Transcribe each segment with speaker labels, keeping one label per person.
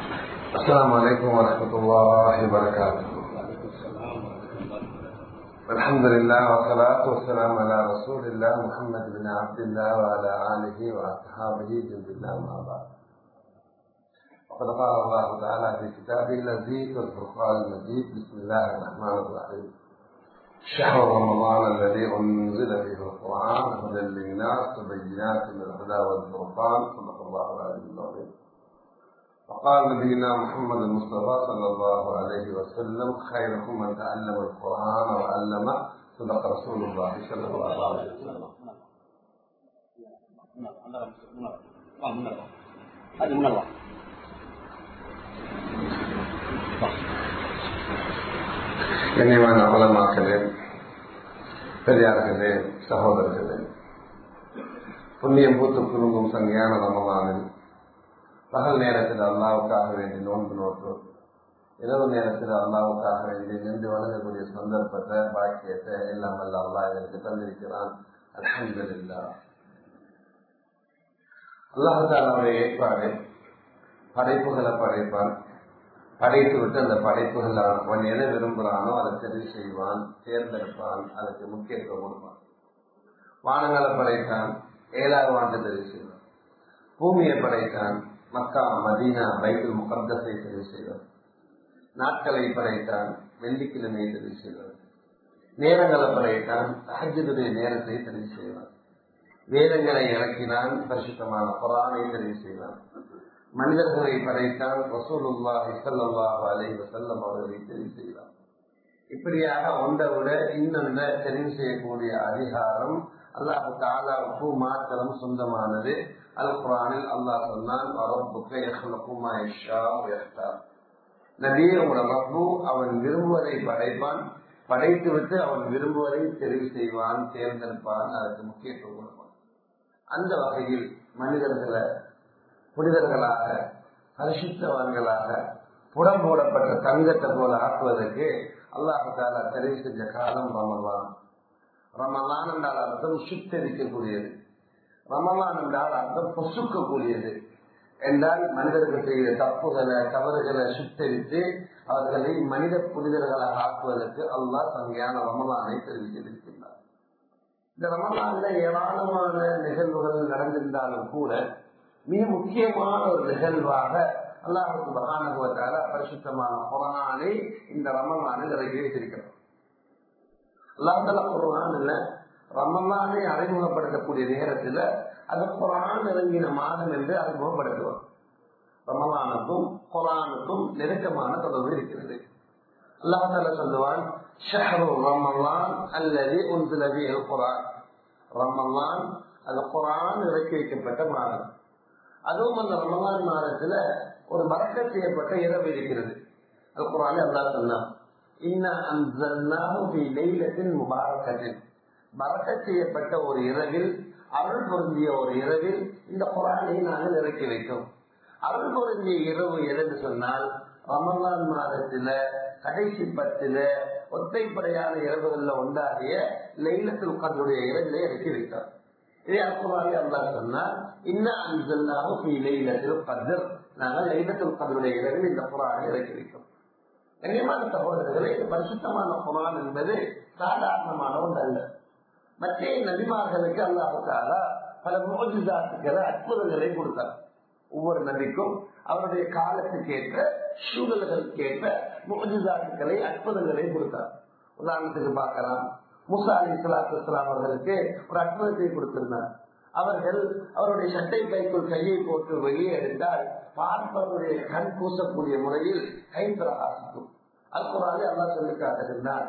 Speaker 1: السلام عليكم ورحمة الله وبركاته الحمد لله والصلاة والسلام على رسول الله محمد بن عبد الله وعلى آله وأصحابه جند الله ما بعد وقد قال الله تعالى في كتابه اللذيذ والفرقان المجيد بسم الله الرحمن الرحيم شهر رمضان الذي أنزل فيه القرآن هدى للناس وبينات من الهدى والفرقان صدق الله العلي العظيم وقال نبينا محمد المصطفى صلى الله عليه وسلم خيركم من تعلم القرآن وعلم صدق رسول الله صلى الله عليه وسلم
Speaker 2: அது முன்னாள் வா
Speaker 1: கண்ணியமான அமலமாக்களே பெரியார்களே சகோதரர்களே புண்ணியம் பூத்து குலுங்கும் சங்கையான ரமலானில் பகல் நேரத்தில் அல்லாவுக்காக வேண்டி நோன்பு நோட்டு இரவு நேரத்தில் அல்லாவுக்காக வேண்டி நின்று வணங்கக்கூடிய சந்தர்ப்பத்தை பாக்கியத்தை எல்லாம் அல்ல அல்லாஹ் எனக்கு தந்திருக்கிறான் அலமதுல்லா அல்லாஹாலுடைய ஏற்பாடு படைப்புகளை படைப்பான் படைத்து விட்டு அந்த படைப்புகள் அவன் எதை விரும்புகிறானோ அதை தெரிவு செய்வான் தேர்ந்தெடுப்பான் அதுக்கு முக்கியத்துவம் கொடுப்பான் வானங்களை படைத்தான் ஏழாவது ஆண்டு தெரிவு செய்வான் பூமியை படைத்தான் மக்கா மதீனா பைபிள் முகத்தத்தை தெரிவு செய்வான் நாட்களை படைத்தான் வெள்ளிக்கிழமையை தெரிவு செய்வான் நேரங்களை படைத்தான் அஹஜதுடைய நேரத்தை தெரிவு செய்வான் வேதங்களை இறக்கினான் பரிசுத்தமான புறானை தெரிவு செய்வான் மனிதர்களை படைத்தான் ரசூலுல்லாஹி ஸல்லல்லாஹு அலைஹி வஸல்லம் அவர்களை தெரிவு செய்வான் இப்படியாக ஒன்றை விட இன்னொன்ன தெரிவு செய்யக்கூடிய அதிகாரம் அல்லாஹு தாலாவுக்கு மாத்திரம் சொந்தமானது அல் குரானில் அல்லாஹ் சொன்னான் நபியே உங்களோட ரப்பு அவன் விரும்புவதை படைப்பான் படைத்து விட்டு அவன் விரும்புவதை தெரிவு செய்வான் தேர்ந்தெடுப்பான் அதற்கு முக்கியத்துவம் கொடுப்பான் அந்த வகையில் மனிதர்களை புனிதர்களாக பரிசுத்தவான்களாக புடம் போடப்பட்ட தங்கத்தை போல ஆக்குவதற்கு அல்லாஹால தெரிவு செஞ்ச காலம் ரமலான் ரமலான் என்றால் அர்த்தம் சுத்தரிக்கக்கூடியது ரமலான் என்றால் அர்த்தம் பொசுக்கக்கூடியது என்றால் மனிதர்கள் செய்த தப்புகளை தவறுகளை சுத்தரித்து அவர்களை மனித புனிதர்களாக ஆக்குவதற்கு அல்லாஹ் தங்கையான ரமலானை தெரிவித்திருக்கின்றார் இந்த ரமலான்ல ஏராளமான நிகழ்வுகள் நடந்திருந்தாலும் கூட மிக முக்கியமான ஒரு நிகழ்வாக அல்லாஹுக்கு மகானுவத்தால பரிசுத்தமான குரானை இந்த ரமலானில் இறக்கி வைத்திருக்கிறோம் அல்லாஹால குரான்ல ரமலானை அறிமுகப்படுத்தக்கூடிய நேரத்தில் அது குரான் இறங்கின மாதம் என்று அறிமுகப்படுத்துவோம் ரமலானுக்கும் குரானுக்கும் நெருக்கமான தொடர்பு இருக்கிறது அல்லாஹால சொல்லுவான் ஷஹரு ரமலான் அல்லது உன்சிலவி குரான் ரமலான் அது குரான் இறக்கி வைக்கப்பட்ட மாதம் அதுவும் அந்த ரமலான் மாதத்துல ஒரு மறக்க செய்யப்பட்ட இரவு இருக்கிறது அது குரான் அல்லா சொன்னான் முபாரகத்தின் மறக்க செய்யப்பட்ட ஒரு இரவில் அருள் பொருந்திய ஒரு இரவில் இந்த குரானை நாங்கள் இறக்கி வைத்தோம் அருள் பொருந்திய இரவு எதுன்னு சொன்னால் ரமலான் மாதத்துல கடைசி பத்துல ஒத்தைப்படையான இரவுகள்ல உண்டாகிய லைலத்தில் கதருடைய இரவிலே இறக்கி வைத்தார் இதே அல்குரானி அல்லா சொன்னா இன்னும் லைலத்தில் கதர் நாங்கள் லைலத்தில் கதருடைய இரவில் இந்த குரானை இறக்கி வைத்தோம் கண்ணியமான சகோதரர்களே இது பரிசுத்தமான குரான் என்பது சாதாரணமான ஒன்று அல்ல மற்ற நபிமார்களுக்கு அல்லாஹால பல மோஜிதாத்துக்களை அற்புதங்களை கொடுத்தார் ஒவ்வொரு நபிக்கும் அவருடைய காலத்துக்கு ஏற்ற சூழல்களுக்கு ஏற்ற மோஜிதாத்துக்களை அற்புதங்களை கொடுத்தார் உதாரணத்துக்கு பார்க்கலாம் முசா அலி சலாத்து இஸ்லாம் அவர்களுக்கு ஒரு அற்புதத்தை கொடுத்திருந்தார் அவர்கள் அவருடைய சட்டை கைக்குள் கையை போட்டு வெளியே எடுத்தால் பார்ப்பவருடைய கண் பூசக்கூடிய முறையில் கை பிரகாசிக்கும் அல்குறாலே அல்லா சொல்லி காட்டுகின்றார்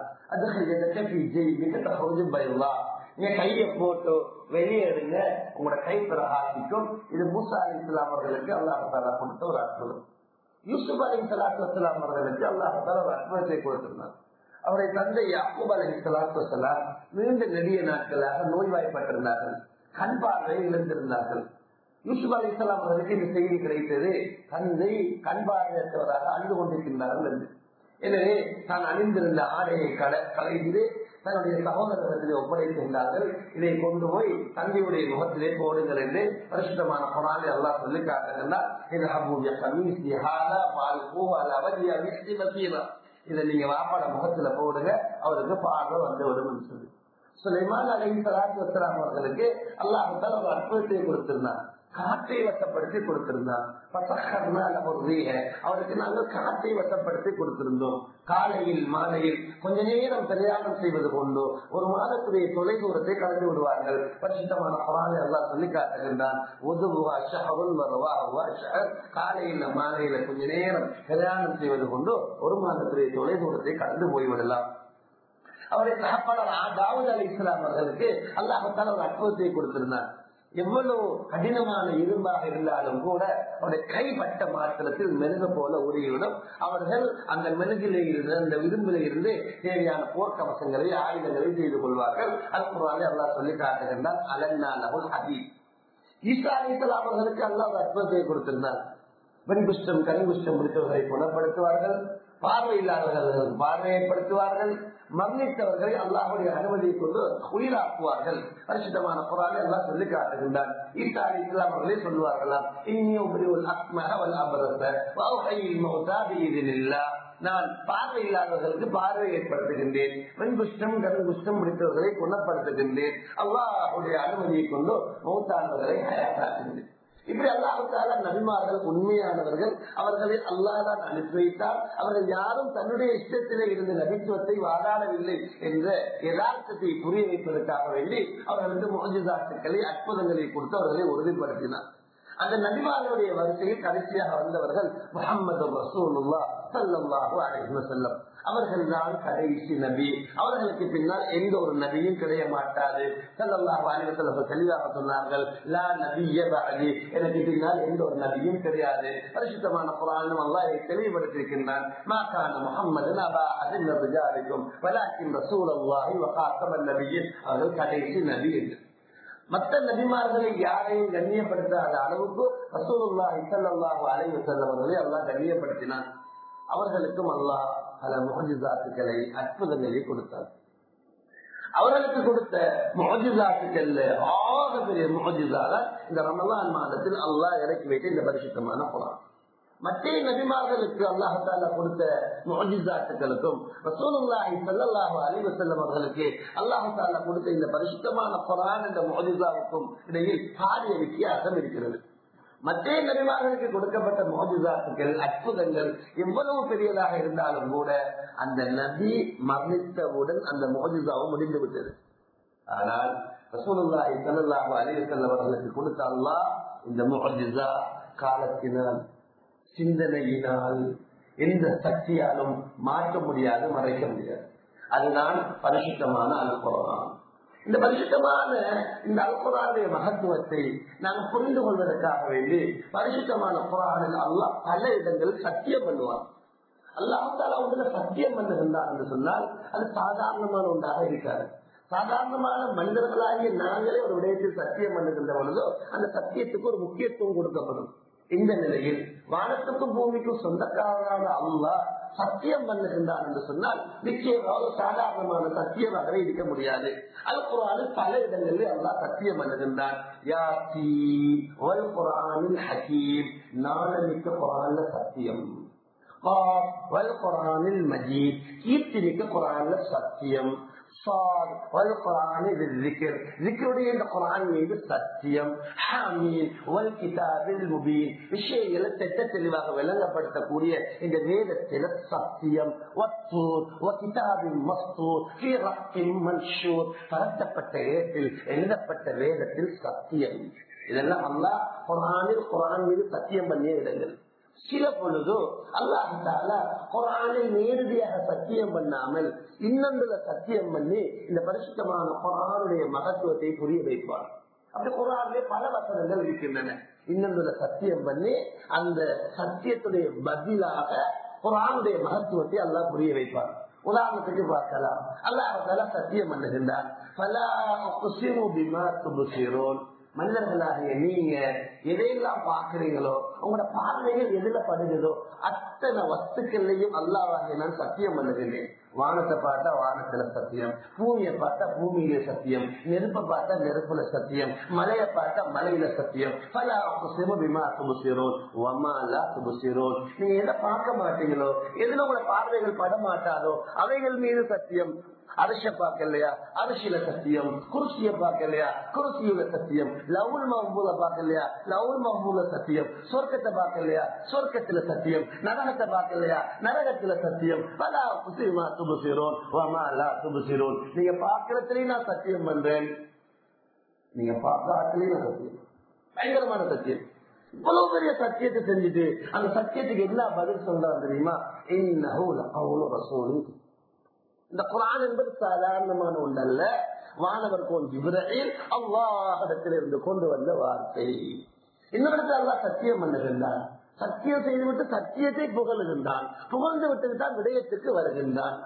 Speaker 1: நீங்க கையை போட்டு வெளியே எடுங்க உங்களோட கை பிரகாசிக்கும் இது மூசா அலி இஸ்லாம் அவர்களுக்கு அல்லாஹாலா கொடுத்த ஒரு அற்புதம் யூசுப் அலி சலாத்து இஸ்லாம் அவர்களுக்கு அல்லாஹாலா ஒரு அற்புதத்தை கொடுத்திருந்தார் அவருடைய தந்தை யாக்கூப் அலி சலாத்து வலாம் நீண்ட நெடிய நாட்களாக நோய்வாய்ப்பட்டிருந்தார்கள் கண் பார்வை இழந்திருந்தார்கள் யூசுப் அலி இஸ்லாம் அவர்களுக்கு இந்த செய்தி கிடைத்தது தந்தை கண் பார்வையற்றவராக அழுது கொண்டிருக்கின்றார்கள் என்று எனவே தான் அணிந்திருந்த ஆடையை களைந்து தன்னுடைய சகோதரத்திலே ஒப்படைக்கின்றார்கள் இதை கொண்டு போய் தந்தையுடைய முகத்திலே போடுங்கள் என்று பரிசுத்தமான குரானை எல்லாம் சொல்லி காட்டுகின்றார் இது ஹபூபிய கமீசி ஹாலா பால் பூவால் அவதியா விஸ்தி பசீரா இதை நீங்க வாப்பாட முகத்துல போடுங்க அவருக்கு பார்வை வந்து விடும் சொல்லி சுலைமான் அலை சலாத்து வசலாம் அவர்களுக்கு அல்லாஹால ஒரு அற்புதத்தை கொடுத்திருந்தார் காற்றை வசப்படுத்தி கொடுத்திருந்தார் அவருக்கு நாங்கள் காற்றை வசப்படுத்தி கொடுத்திருந்தோம் காலையில் மாலையில் கொஞ்ச நேரம் பிரயாணம் செய்வது கொண்டு ஒரு மாதத்துடைய தொலை தூரத்தை கடந்து விடுவார்கள் பரிசுத்தமான குரானை எல்லாம் சொல்லி காட்டுகின்றான் உதுவா ஷஹருன் வருவா காலையில மாலையில கொஞ்ச நேரம் பிரயாணம் செய்வது கொண்டு ஒரு மாதத்துடைய தொலை தூரத்தை கடந்து போய்விடலாம் அவருடைய தகப்பனர் தாவூத் அலி இஸ்லாம் அவர்களுக்கு அல்லாஹத்தால் ஒரு அற்புதத்தை கொடுத்திருந்தார் எவ்வளவு கடினமான இரும்பாக இருந்தாலும் கூட அவருடைய கைப்பட்ட மாத்திரத்தில் மெழுக போல உரியிடம் அவர்கள் அந்த மெழுகிலே இருந்து அந்த விரும்பில இருந்து தேவையான போர்க்கவசங்களை ஆயுதங்களை செய்து கொள்வார்கள் அதுக்குறாலே அல்லா சொல்லி காட்டுகின்றார் அலன்னாலகுல் ஹபீப் ஈசா அலிசலாம் அவர்களுக்கு அல்லா ஒரு அற்புதத்தை கொடுத்திருந்தார் வெண்குஷ்டம் கனிகுஷ்டம் பிடித்தவர்களை குணப்படுத்துவார்கள் பார்வை இல்லாதவர்கள் பார்வை ஏற்படுத்துவார்கள் மரணித்தவர்களை அல்லாஹுடைய அனுமதியை கொண்டு உயிராக்குவார்கள் பரிசுத்தமான குரானை எல்லாம் சொல்லி காட்டுகின்றார் ஈசா அலி இஸ்லாம் அவர்களே சொல்லுவார்களாம் இன்னும் அக்மஹவல் அபரச நான் பார்வை இல்லாதவர்களுக்கு பார்வை ஏற்படுத்துகின்றேன் வெண்குஷ்டம் கருங்குஷ்டம் முடித்தவர்களை குணப்படுத்துகின்றேன் அல்லாஹுடைய அனுமதியை கொண்டு மௌத்தானவர்களை ஹயாத்தாக்குகின்றேன் இப்படி அல்லாஹால நபிமார்கள் உண்மையானவர்கள் அவர்களை அல்லாதான் அனுப்பி வைத்தார் அவர்கள் யாரும் தன்னுடைய இஷ்டத்திலே இருந்த நபித்துவத்தை வாதாடவில்லை என்ற யதார்த்தத்தை புரிய வைப்பதற்காக வேண்டி அவர்களுக்கு மோஜிதாத்துக்களை அற்புதங்களை கொடுத்து அவர்களை உறுதிப்படுத்தினார் அந்த நபிமார்களுடைய வரிசையில் கடைசியாக வந்தவர்கள் முகமது ரசூலுல்லா சல்லாஹூ அலைஹி வஸல்லம் அவர்கள் தான் கடைசி நபி அவர்களுக்கு பின்னால் எந்த ஒரு நபியும் கிடைய மாட்டாது சல்லாஹூ அலைஹி வஸல்லம் தெளிவாக சொன்னார்கள் லா நபிய பஅதி எனக்கு பின்னால் எந்த ஒரு நபியும் கிடையாது பரிசுத்தமான குர்ஆனும் அல்லாஹ் இதை தெளிவுபடுத்தியிருக்கின்றான் மா கான முஹம்மது நபா அதில் ரிஜாலிக்கும் வலாக்கின் ரசூலுல்லாஹி வ காத்தமன் நபியின் அவர்கள் கடைசி நபி என்று மற்ற நபிமார்களை யாரையும் கண்ணியப்படுத்தாத அளவுக்கு ரசூலுல்லாஹி ஸல்லல்லாஹு அலைஹி வஸல்லம் அவர்களை அல்லாஹ் கண்ணியப்படுத்தினான் அவர்களுக்கும் அல்லாஹ் பல முகஜிதாத்துக்களை அற்புதங்களை கொடுத்தார் அவர்களுக்கு கொடுத்த முகஜிதாத்துக்கள்ல ஆக பெரிய முகஜிதாக இந்த ரமலான் மாதத்தில் அல்லாஹ் இறக்கி வைத்த இந்த பரிசுத்தமான குரான் மற்ற நபிமார்களுக்கு அல்லாஹால கொடுத்த மோஜிசாட்டுகளுக்கும் ரசூலுல்லாஹி ஸல்லல்லாஹு அலைஹி வஸல்லம் அவர்களுக்கு அல்லாஹால கொடுத்த இந்த பரிசுத்தமான குர்ஆன் என்ற மோஜிசாவுக்கும் இடையில் பாரிய வித்தியாசம் இருக்கிறது மற்ற நபிமார்களுக்கு கொடுக்கப்பட்ட மோஜிசாத்துக்கள் அற்புதங்கள் எவ்வளவு பெரியதாக இருந்தாலும் கூட அந்த நபி மரணித்தவுடன் அந்த மோஜிசாவும் முடிந்து விட்டது ஆனால் ரசூலுல்லாஹி ஸல்லல்லாஹு அலைஹி வஸல்லம் அவர்களுக்கு கொடுத்த அல்லாஹ் இந்த மோஜிசா காலத்தினால் சிந்தனையினால் எந்த சக்தியாலும் மாற்ற முடியாது மறைக்க முடியாது அதுதான் பரிசுத்தமான அல்குரான் இந்த பரிசுத்தமான இந்த அல்குரானுடைய மகத்துவத்தை நாம் புரிந்து கொள்வதற்காக வேண்டி பரிசுத்தமான குரானில் அல்லாஹ் பல இடங்களில் சத்தியம் பண்ணுவான் அல்லாஹால ஒன்றுல சத்தியம் பண்ணுகின்றார் என்று சொன்னால் அது சாதாரணமான ஒன்றாக இருக்காது சாதாரணமான மனிதர்களாகிய நாங்களே ஒரு விடயத்தில் சத்தியம் பண்ணுகின்ற பொழுதோ அந்த சத்தியத்துக்கு ஒரு முக்கியத்துவம் கொடுக்கப்படும் இந்த நிலையில் வானத்துக்கும் பூமிக்கும் சொந்தக்காரனான அல்லா சத்தியம் பண்ணுகின்றான் என்று சொன்னால் நிச்சயமாக சாதாரணமான சத்தியமாகவே இருக்க முடியாது அது குரானில் பல இடங்களில் அல்லா சத்தியம் பண்ணுகின்றான் யாசி ஒரு குரானில் ஹக்கீம் நாளமிக்க குரான்ல சத்தியம் குரானில் மஜீத் கீர்த்தி மிக்க குரான்ல சத்தியம் தெளிவாக விளங்கப்படுத்தக்கூடிய இந்த வேதத்தில சத்தியம் பரத்தப்பட்ட ஏட்டில் எழுதப்பட்ட வேதத்தில் சத்தியம் இதெல்லாம் அல்லா குரானில் குரான் மீது சத்தியம் பண்ணிய இடங்கள் சில பொழுதோ அல்லாஹால குரானில் நேரடியாக சத்தியம் பண்ணாமல் இன்னொன்றுல சத்தியம் பண்ணி இந்த பரிசுத்தமான குரானுடைய மகத்துவத்தை புரிய வைப்பார் அப்படி குரானிலே பல வசனங்கள் இருக்கின்றன இன்னொன்றுல சத்தியம் பண்ணி அந்த சத்தியத்துடைய பதிலாக குரானுடைய மகத்துவத்தை அல்லாஹ் புரிய வைப்பார் உதாரணத்துக்கு பார்க்கலாம் அல்லாஹால சத்தியம் பண்ணுகின்றார் பல மனிதர்களாகிய நீங்க எதையெல்லாம் பாக்குறீங்களோ உங்களோட பார்வைகள் எதுல படுகிறதோ அத்தனை வஸ்துக்கள்லையும் அல்லாவாகிய நான் சத்தியம் பண்ணுகிறேன் வானத்தை பார்த்தா வானத்துல சத்தியம் பூமியை பார்த்தா பூமியில சத்தியம் நெருப்பை பார்த்தா நெருப்புல சத்தியம் மலையை பார்த்தா மலையில சத்தியம் பல சிவபிமா சுபுசிரோன் வமாலா சுபுசிரோன் நீங்க எதை பார்க்க மாட்டீங்களோ எதுல உங்களோட பார்வைகள் பட மாட்டாதோ அவைகள் மீது சத்தியம் அரிச பார்க்கலையா அரிசியில சத்தியம் குருசிய பார்க்கலையா குருசியில சத்தியம் லவுல் மஹபூல பார்க்கலையா லவுல் மஹபூல சத்தியம் சொர்க்கத்தை பார்க்கலையா சொர்க்கத்துல சத்தியம் நரகத்தை பார்க்கலையா நரகத்துல சத்தியம் பலா குசிமா துபுசிரோன் வமாலா துபுசிரோன் நீங்க பார்க்கறதுலயும் நான் சத்தியம் பண்றேன் நீங்க பார்க்காதலையும் நான் சத்தியம் பயங்கரமான சத்தியம் இவ்வளவு பெரிய சத்தியத்தை செஞ்சுட்டு அந்த சத்தியத்துக்கு என்ன பதில் சொல்றான் தெரியுமா இன்னும் ரசோலு இந்த குரான் என்பது சாதாரணமான ஒன்றல்ல வானவர் கோன் ஜிப்ரஹீல் அல்லாஹிடத்திலிருந்து கொண்டு வந்த வார்த்தை இன்னொரு அல்லா சத்தியம் பண்ணுகின்றான் சத்தியம் செய்துவிட்டு சத்தியத்தை புகழுகின்றான் புகழ்ந்து விட்டு தான் விடயத்துக்கு வருகின்றான்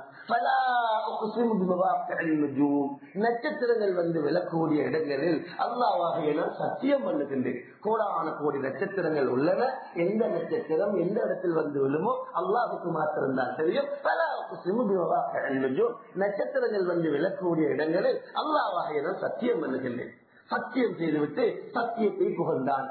Speaker 1: நட்சத்திரங்கள் வந்து விளக்கக்கூடிய இடங்களில் அல்லாவாக நான் சத்தியம் பண்ணுகின்றேன் கோடான கோடி நட்சத்திரங்கள் உள்ளன எந்த நட்சத்திரம் எந்த இடத்தில் வந்து விழுமோ அல்லாவுக்கு மாத்திரம்தான் தெரியும் நட்சத்திரங்கள் வந்து விளக்கக்கூடிய இடங்களில் அல்லாவாக நான் சத்தியம் பண்ணுகின்றேன் சத்தியம் செய்துவிட்டு சத்தியத்தை புகழ்ந்தான்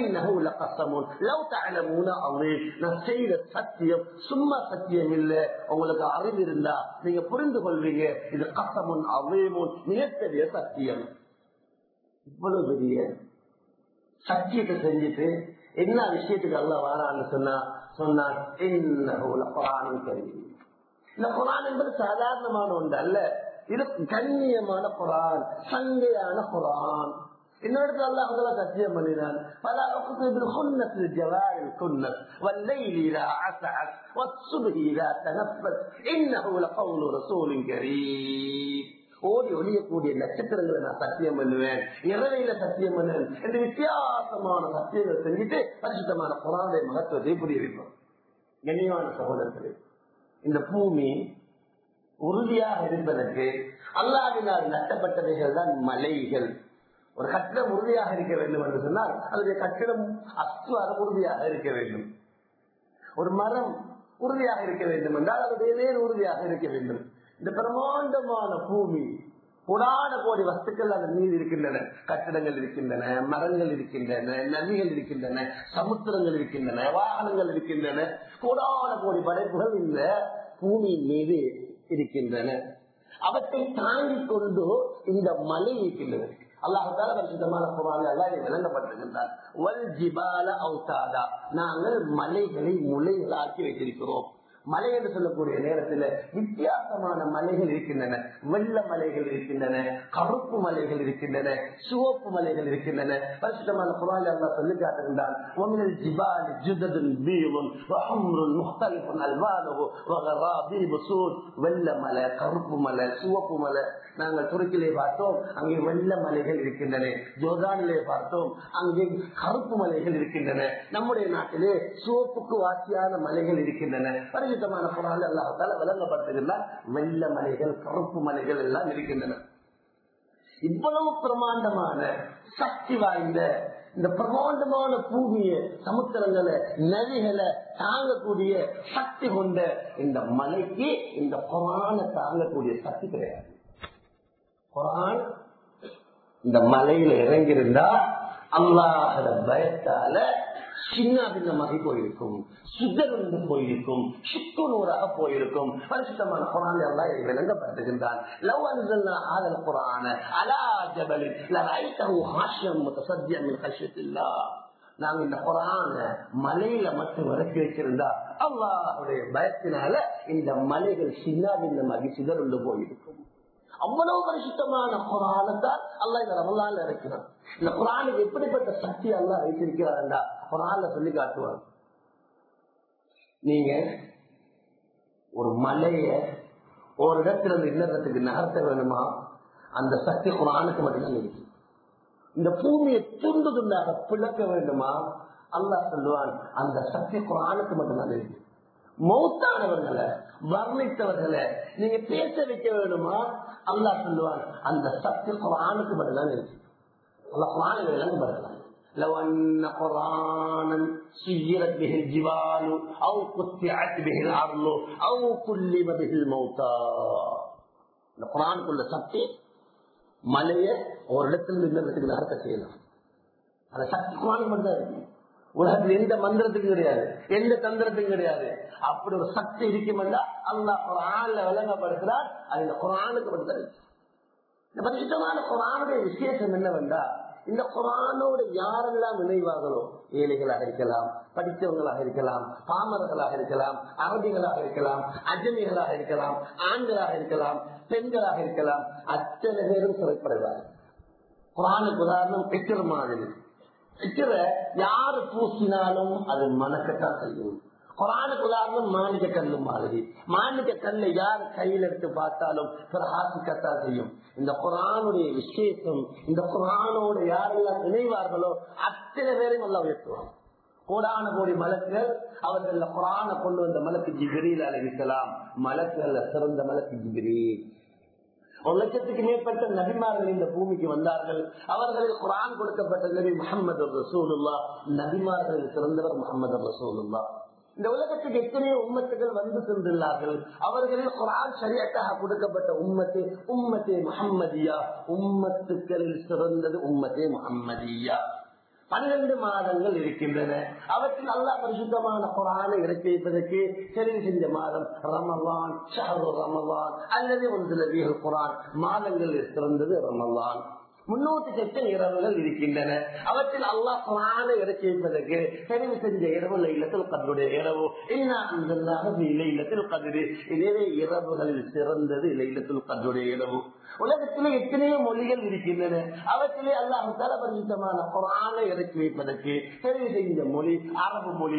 Speaker 1: நான் செய்த சத்தியம் சும்மா சத்தியம் இல்ல உங்களுக்கு அறிவு இருந்தா நீங்க புரிந்து கொள்வீங்க இது கசமுன் அவையமுன் மிகப்பெரிய சத்தியம் இவ்வளவு பெரிய சத்தியத்தை செஞ்சுட்டு என்ன விஷயத்துக்கு அல்ல வாரான்னு சொன்னா சொன்னான் என்ன குரானும் கருவி இந்த குரான் என்பது சாதாரணமான ஒன்று அல்ல இது கண்ணியமான குரான் சங்கையான குரான் இன்னொரு அல்லாஹ் சத்தியம் பண்ணினான் பல الخنس الجوار الكنس والليل إذا عسعس والصبح إذا تنفس إنه لقول رسول كريم ஓடி ஒளியக்கூடிய நட்சத்திரங்களை நான் சத்தியம் பண்ணுவேன் இரவையில சத்தியம் பண்ணுவேன் என்று வித்தியாசமான சத்தியங்களை செஞ்சுட்டு பரிசுத்தமான குரானுடைய மகத்துவத்தை புரிய வைப்போம் கண்ணியமான சகோதரர்களே இந்த பூமி உறுதியாக இருப்பதற்கு அல்லாவினால் நட்டப்பட்டவைகள் தான் மலைகள் ஒரு கட்டிடம் உறுதியாக இருக்க வேண்டும் என்று சொன்னால் அதனுடைய கட்டிடம் அஸ்துவாரம் உறுதியாக இருக்க வேண்டும் ஒரு மரம் உறுதியாக இருக்க வேண்டும் என்றால் அதனுடைய வேர் உறுதியாக இருக்க வேண்டும் இந்த பிரமாண்டமான பூமி புடான கோடி வஸ்துக்கள் அதன் மீது இருக்கின்றன கட்டிடங்கள் இருக்கின்றன மரங்கள் இருக்கின்றன நதிகள் இருக்கின்றன சமுத்திரங்கள் இருக்கின்றன வாகனங்கள் இருக்கின்றன கோடான கோடி படைப்புகள் இந்த பூமியின் மீது இருக்கின்றன அவற்றை தாங்கிக் கொண்டு இந்த மலை இருக்கின்றது அல்லாஹால பரிசுத்தமான குரான் எல்லாம் விளங்கப்பட்டிருக்கின்றார் நாங்கள் மலைகளை முளைகளாக்கி வைத்திருக்கிறோம் மலை என்று சொல்லக்கூடிய நேரத்தில் வித்தியாசமான மலைகள் இருக்கின்றன வெள்ள மலைகள் இருக்கின்றன கருப்பு மலைகள் இருக்கின்றன சிவப்பு மலைகள் இருக்கின்றன பரிசுத்தமான குரான் எல்லாம் சொல்லி காட்டுகின்றான் வெள்ள மலை கருப்பு மலை சிவப்பு மலை நாங்கள் துருக்கிலே பார்த்தோம் அங்கே வெள்ள மலைகள் இருக்கின்றன ஜோர்டானிலே பார்த்தோம் அங்கே கருப்பு மலைகள் இருக்கின்றன நம்முடைய நாட்டிலே சிவப்புக்கு வாசியான மலைகள் இருக்கின்றன பரிசுத்தமான குரான் அல்லாஹால விளங்கப்படுத்துகின்றார் வெள்ள மலைகள் கருப்பு மலைகள் எல்லாம் இருக்கின்றன இவ்வளவு பிரமாண்டமான சக்தி வாய்ந்த இந்த பிரமாண்டமான பூமிய சமுத்திரங்களை நதிகளை தாங்கக்கூடிய சக்தி கொண்ட இந்த மலைக்கு இந்த குரான தாங்கக்கூடிய சக்தி கிடையாது குரான் இந்த மலையில இறங்கியிருந்தா அல்லாஹட பயத்தால சின்ன பின்னமாகி போயிருக்கும் சுத்தருந்து போயிருக்கும் சுக்குநூறாக போயிருக்கும் பரிசுத்தமான குரான் எல்லாம் விளங்கப்பட்டிருக்கின்றான் லவ் அன்சல்னா ஆதல் குரான அலா ஜபலில் லரைத்தஹு ஹாஷியம் முத்தசத்தியம் மின் கஷ்டத்தில்லா நாங்க இந்த குரான மலையில மட்டும் இறக்கி வச்சிருந்தா அல்லாஹுடைய பயத்தினால இந்த மலைகள் சின்ன பின்னமாகி சிதறுண்டு போயிருக்கும் அவ்வளவு பரிசுத்தமான குரானத்தான் அல்லா இந்த ரமலான் இருக்கிறான் இந்த குரானுக்கு எப்படிப்பட்ட சக்தி அல்லா வைத்திருக்கிறார்டா குரான்ல சொல்லி காட்டுவார் நீங்க ஒரு மலைய ஒரு இடத்துல இருந்து இன்னொரு நகர்த்த வேணுமா அந்த சக்தி குரானுக்கு மட்டும்தான் இருக்கு இந்த பூமியை துண்டு துண்டாக பிளக்க வேண்டுமா அல்லா சொல்லுவான் அந்த சக்தி குரானுக்கு மட்டும்தான் இருக்கு மௌத்தானவர்களை வர்ணித்தவர்களை நீங்க பேச வைக்க வேணுமா அல்லா சொல்லுவான் அந்த சக்தி குரானுக்கு மட்டும்தான் இருக்கு அல்ல குரானை விளங்கப்படுத்தலாம் لو أن قرآنا سيرت به الجبال أو قطعت به الأرض أو كلم به الموتى இந்த குரானுக்குள்ள சக்தி மலைய ஒரு இடத்துல இருந்து இன்னொரு இடத்துக்கு நகர்த்த செய்யலாம் அந்த சக்தி குரானுக்கு மட்டும் தான் இருக்கு உலகத்தில் எந்த மந்திரத்துக்கும் கிடையாது எந்த தந்திரத்துக்கும் கிடையாது அப்படி ஒரு சக்தி இருக்குமென்றா அல்லாஹ் குரான்ல விளங்கப்படுத்துறார் அது இந்த குரானுக்கு மட்டும் தான் இருக்கு இந்த பரிசுத்தமான குரானுடைய விசேஷம் என்னவென்றா இந்த குரானோடு யாரெல்லாம் நினைவார்களோ ஏழைகளாக இருக்கலாம் படித்தவங்களாக இருக்கலாம் பாமரர்களாக இருக்கலாம் அரபிகளாக இருக்கலாம் அஜமிகளாக இருக்கலாம் ஆண்களாக இருக்கலாம் பெண்களாக இருக்கலாம் அத்தனை பேரும் சிறைப்படுவார்கள் குரானுக்கு உதாரணம் பெற்றர் மாதிரி பெற்றர யாரு பூசினாலும் அது மனக்கத்தான் செய்யும் குரானுக்கு உதாரணம் மாணிக்க கல்லு மாதிரி மாணிக்க கல்லை யார் கையில் எடுத்து பார்த்தாலும் பிரகாசிக்கத்தான் செய்யும் இந்த குரானுடைய விசேஷம் இந்த குரானோடு யாரெல்லாம் நினைவார்களோ அத்தனை பேரையும் நல்லா உயர்த்துவாங்க கோடான கோடி மலக்குகள் அவர்கள் குரான கொண்டு வந்த மலக்கு ஜிபிரியில் அறிவிக்கலாம் மலக்குகள் சிறந்த மலக்கு ஜிபிரி ஒரு லட்சத்துக்கு மேற்பட்ட நபிமார்கள் இந்த பூமிக்கு வந்தார்கள் அவர்களில் குரான் கொடுக்கப்பட்ட நபி முகமது ரசூலுல்லா நபிமார்கள் சிறந்தவர் முகமது ரசூலுல்லா இந்த உலகத்துக்கு எத்தனையோ உம்மத்துகள் வந்து சென்றுள்ளார்கள் அவர்களில் குரான் சரியாக்காக கொடுக்கப்பட்ட உம்மத்தே உம்மத்தே முகம்மதியா உம்மத்துக்களில் சிறந்தது உம்மத்தே முகம்மதியா பன்னிரண்டு மாதங்கள் இருக்கின்றன அவற்றில் அல்லா பரிசுத்தமான குரானை இறக்கி வைப்பதற்கு தெரிவு செஞ்ச மாதம் ரமவான் ஷஹரு ரமவான் அல்லது ஒரு சில வீரர் குரான் மாதங்கள் சிறந்தது ரமவான் முன்னூத்தி சொச்ச இரவுகள் இருக்கின்றன அவற்றில் அல்லாஹ் குரானை இறக்கி வைப்பதற்கு தெரிவு செஞ்ச இரவு இல்லத்தில் கதருடைய இரவு என்ன இல்லத்தில் கதிரு இதே இரவுகளில் சிறந்தது இல்லத்தில் கதருடைய இரவு உலகத்திலே எத்தனையோ மொழிகள் இருக்கின்றன அவற்றிலே அல்லாஹ் தலபரிசுத்தமான குரானை இறக்கி வைப்பதற்கு தெரிவு செய்த மொழி அரபு மொழி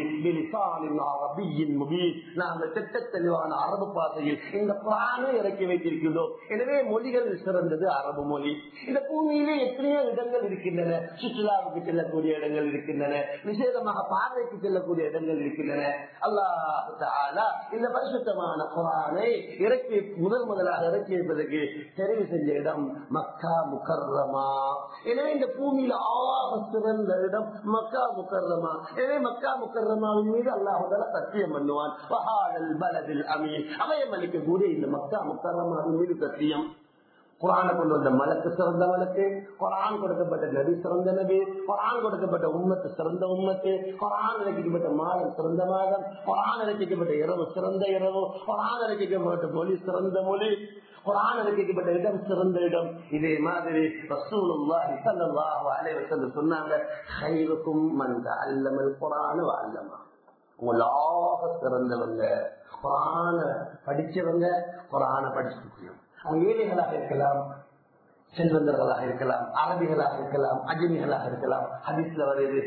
Speaker 1: நாங்கள் திட்ட தெளிவான அரபு பாதையில் இந்த குரானை இறக்கி வைத்திருக்கின்றோம் எனவே மொழிகளில் சிறந்தது அரபு மொழி இந்த பூமியிலே எத்தனையோ இடங்கள் இருக்கின்றன சுற்றுலாவுக்கு செல்லக்கூடிய இடங்கள் இருக்கின்றன விசேதமாக பார்வைக்கு செல்லக்கூடிய இடங்கள் இருக்கின்றன அல்லாஹ் இந்த பரிசுத்தமான குரானை இறக்கி முதல் முதலாக இறக்கி வைப்பதற்கு தெரிவு செஞ்ச இடம் மக்கா முக்கர்ரமா எனவே இந்த பூமியில ஆக சிறந்த இடம் மக்கா முக்கர்ரமா எனவே மக்கா முக்கர்ரமாவின் மீது அல்லாஹால சத்தியம் பண்ணுவான் பலதில் அமீன் அமயம் அளிக்கக்கூடிய இந்த மக்கா முக்கர்ரமாவின் மீது சத்தியம் குரான கொண்டு வந்த மலக்கு சிறந்த மலக்கு குரான் கொடுக்கப்பட்ட நபி சிறந்த நபி குரான் கொடுக்கப்பட்ட உம்மத்து சிறந்த உம்மத்து குரான் இறக்கப்பட்ட மாதம் சிறந்த மாதம் குரான் இறக்கப்பட்ட இரவு சிறந்த இரவு குரான் இறக்கப்பட்ட மொழி சிறந்த மொழி குரான் இறக்கப்பட்ட இடம் சிறந்த இடம் இதே மாதிரி ரசூலுல்லாஹி ஸல்லல்லாஹு அலைஹி வஸல்லம் சொன்னாங்க கைருக்கும் மன் தஅல்லமல் குரான வஅல்லமா உங்களாக சிறந்தவங்க குரான படிச்சவங்க குரான படிச்சு அவங்க ஏழைகளாக இருக்கலாம் செல்வந்தர்களாக இருக்கலாம் அரபிகளாக இருக்கலாம் அஜமிகளாக இருக்கலாம் ஹதீஸ்ல வருது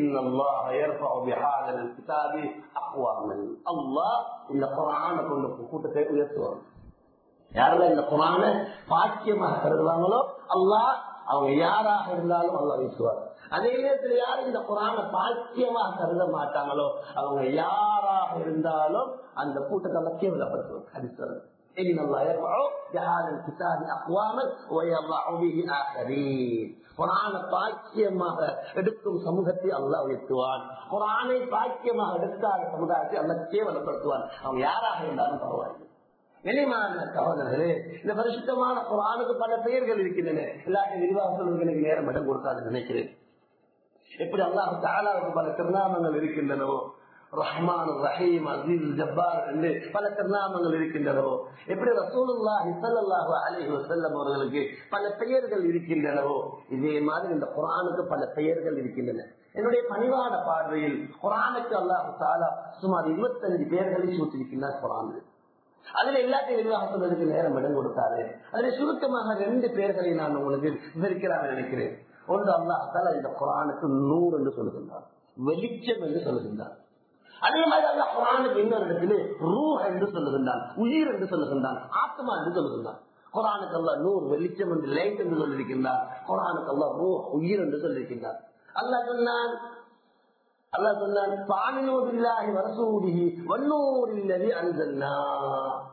Speaker 1: அல்லாஹ் இந்த குரான கொண்டு கூட்டத்தை உயர்த்துவாங்க யாரெல்லாம் இந்த குரான பாக்கியமாக கருதுவாங்களோ அல்லாஹ் அவங்க யாராக இருந்தாலும் அல்லா வீசுவார் அதே நேரத்தில் யாரும் இந்த குரான பாக்கியமாக கருத மாட்டாங்களோ அவங்க யாராக இருந்தாலும் அந்த கூட்டத்தை எல்லாம் கேவலப்படுத்துவாங்க ஹரிசரன் إن الله يرفع بهذا الكتاب أقواما ويضع به آخرين குரான பாக்கியமாக எடுக்கும் சமூகத்தை அல்லாஹ் உயர்த்துவான் குரானை பாக்கியமாக எடுக்காத சமுதாயத்தை அல்ல கேவலப்படுத்துவான் அவங்க யாராக இருந்தாலும் பரவாயில்லை வெளிமான சகோதரர்களே இந்த பரிசுத்தமான குரானுக்கு பல பெயர்கள் இருக்கின்றன எல்லாத்தையும் விரிவாக சொல்வதற்கு எனக்கு நேரம் இடம் கொடுக்காது நினைக்கிறேன் எப்படி அல்லாஹ் தாலாவுக்கு பல திருநாமங்கள் இருக்கின்றனவோ ரஹ்மான் ரஹீம் அசீஸ் ஜப்பார் என்று பல திருநாமங்கள் இருக்கின்றனவோ எப்படி ரசூலுல்லாஹி ஸல்லல்லாஹு அலைஹி வஸல்லம் அவர்களுக்கு பல பெயர்கள் இருக்கின்றனவோ இதே மாதிரி இந்த குர்ஆனுக்கு பல பெயர்கள் இருக்கின்றன என்னுடைய பணிவான பார்வையில் குர்ஆனுக்கு அல்லாஹ் தஆலா சுமார் 25 பெயர்களை சூட்டியிருக்கிறார் குர்ஆனில் அதுல எல்லாத்தையும் விரிவாக சொல்வதற்கு நேரம் இடம் கொடுத்தாரு அதுல சுருக்கமாக ரெண்டு பெயர்களை நான் உங்களுக்கு விவரிக்கிறார் நினைக்கிறேன் ஒன்று அல்லாஹ் தஆலா இந்த குர்ஆனுக்கு நூறு என்று சொல்லுகின்றார் வெளிச்சம் என்று சொல்லுகின்றார் அதே மாதிரி அல்ல குரானுக்கு இன்னொரு இடத்துல ரூ என்று சொல்லுகின்றான் உயிர் என்று சொல்லுகின்றான் ஆத்மா என்று சொல்லுகின்றான் குரானுக்கு அல்ல நூறு வெளிச்சம் என்று லைட் என்று சொல்லியிருக்கின்றான் குரானுக்கு அல்ல ரூ உயிர் என்று சொல்லியிருக்கின்றான் அல்லாஹ் சொன்னான் அல்லாஹ் சொன்னான் பானினோதில்லாஹி வரசூடிஹி வன்னூரில்லதி அன்சல்னா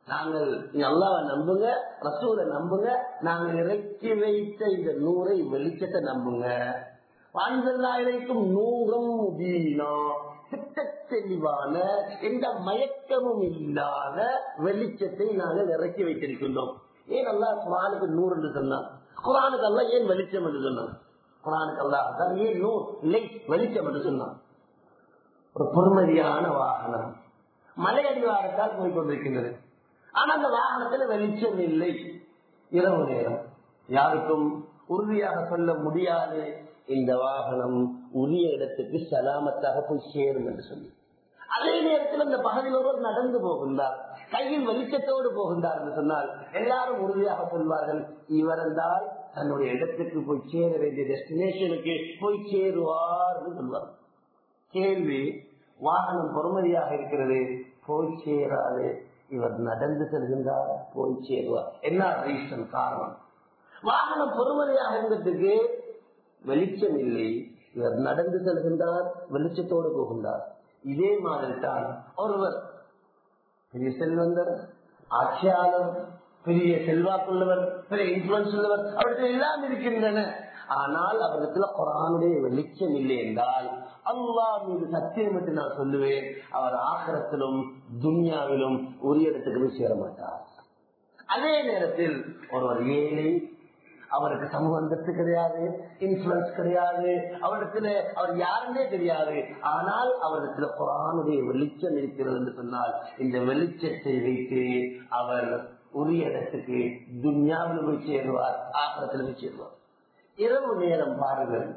Speaker 1: நாங்கள் அல்லாவை நம்புங்க ரசூலை நம்புங்க நாங்கள் இறக்கி வைத்த இந்த நூறை வெளிச்சத்தை நம்புங்க வாழ்ந்தல்லாயிருக்கும் நூறும் வீணா திட்ட தெளிவான எந்த மயக்கமும் இல்லாத வெளிச்சத்தை நாங்கள் இறக்கி வைத்திருக்கின்றோம் ஏன் அல்லா குரானுக்கு நூறு என்று சொன்னான் குரானுக்கு அல்ல ஏன் வெளிச்சம் என்று சொன்னான் குரானுக்கு அல்லா ஏன் நூறு இல்லை வெளிச்சம் என்று சொன்னான் ஒரு பொறுமதியான வாகனம் மலை அடிவாரத்தால் போய் கொண்டிருக்கின்றது ஆனா அந்த வாகனத்தில் வெளிச்சம் இல்லை இரவு நேரம் யாருக்கும் உறுதியாக சொல்ல முடியாது இந்த வாகனம் உரிய இடத்துக்கு சலாமத்தாக போய் சேரும் என்று சொல்லி அதே நேரத்தில் அந்த பகுதியில் ஒருவர் நடந்து போகின்றார் கையில் வெளிச்சத்தோடு போகின்றார் என்று சொன்னால் எல்லாரும் உறுதியாக சொல்வார்கள் இவர் என்றால் தன்னுடைய இடத்துக்கு போய் சேர வேண்டிய டெஸ்டினேஷனுக்கு போய் சேருவார் என்று சொல்வார் கேள்வி வாகனம் பொறுமதியாக இருக்கிறது போய் சேராது இவர் நடந்து செல்கின்றார் போய் சேருவார் என்ன ரீசன் காரணம் வாகனம் பொறுமதியாக இருந்ததுக்கு வெளிச்சம் இல்லை இவர் நடந்து செல்கின்றார் வெளிச்சத்தோடு போகின்றார் இதே மாதிரி தான் ஒருவர் பெரிய செல்வந்தர் ஆட்சியாளர் பெரிய செல்வாக்குள்ளவர் பெரிய இன்ஃபுளுன்ஸ் உள்ளவர் அவர்கள் எல்லாம் இருக்கின்றன ஆனால் அவரிடத்துல குரானுடைய வெளிச்சம் இல்லை என்றால் அல்லா மீது சத்தியம் என்று நான் சொல்லுவேன் அவர் ஆக்கிரத்திலும் துன்யாவிலும் உரிய இடத்துக்கு போய் சேர மாட்டார் அதே நேரத்தில் ஒருவர் ஏழை அவருக்கு சமூக அந்தஸ்து கிடையாது இன்ஃபுளுன்ஸ் கிடையாது அவரிடத்துல அவர் யாருன்னே தெரியாது ஆனால் அவரிடத்துல குரானுடைய வெளிச்சம் இருக்கிறது என்று சொன்னால் இந்த வெளிச்சத்தை வைத்து அவர் உரிய இடத்துக்கு துன்யாவில் போய் சேருவார் ஆக்கிரத்தில் போய் சேருவார் இரவு நேரம் பாருங்கள்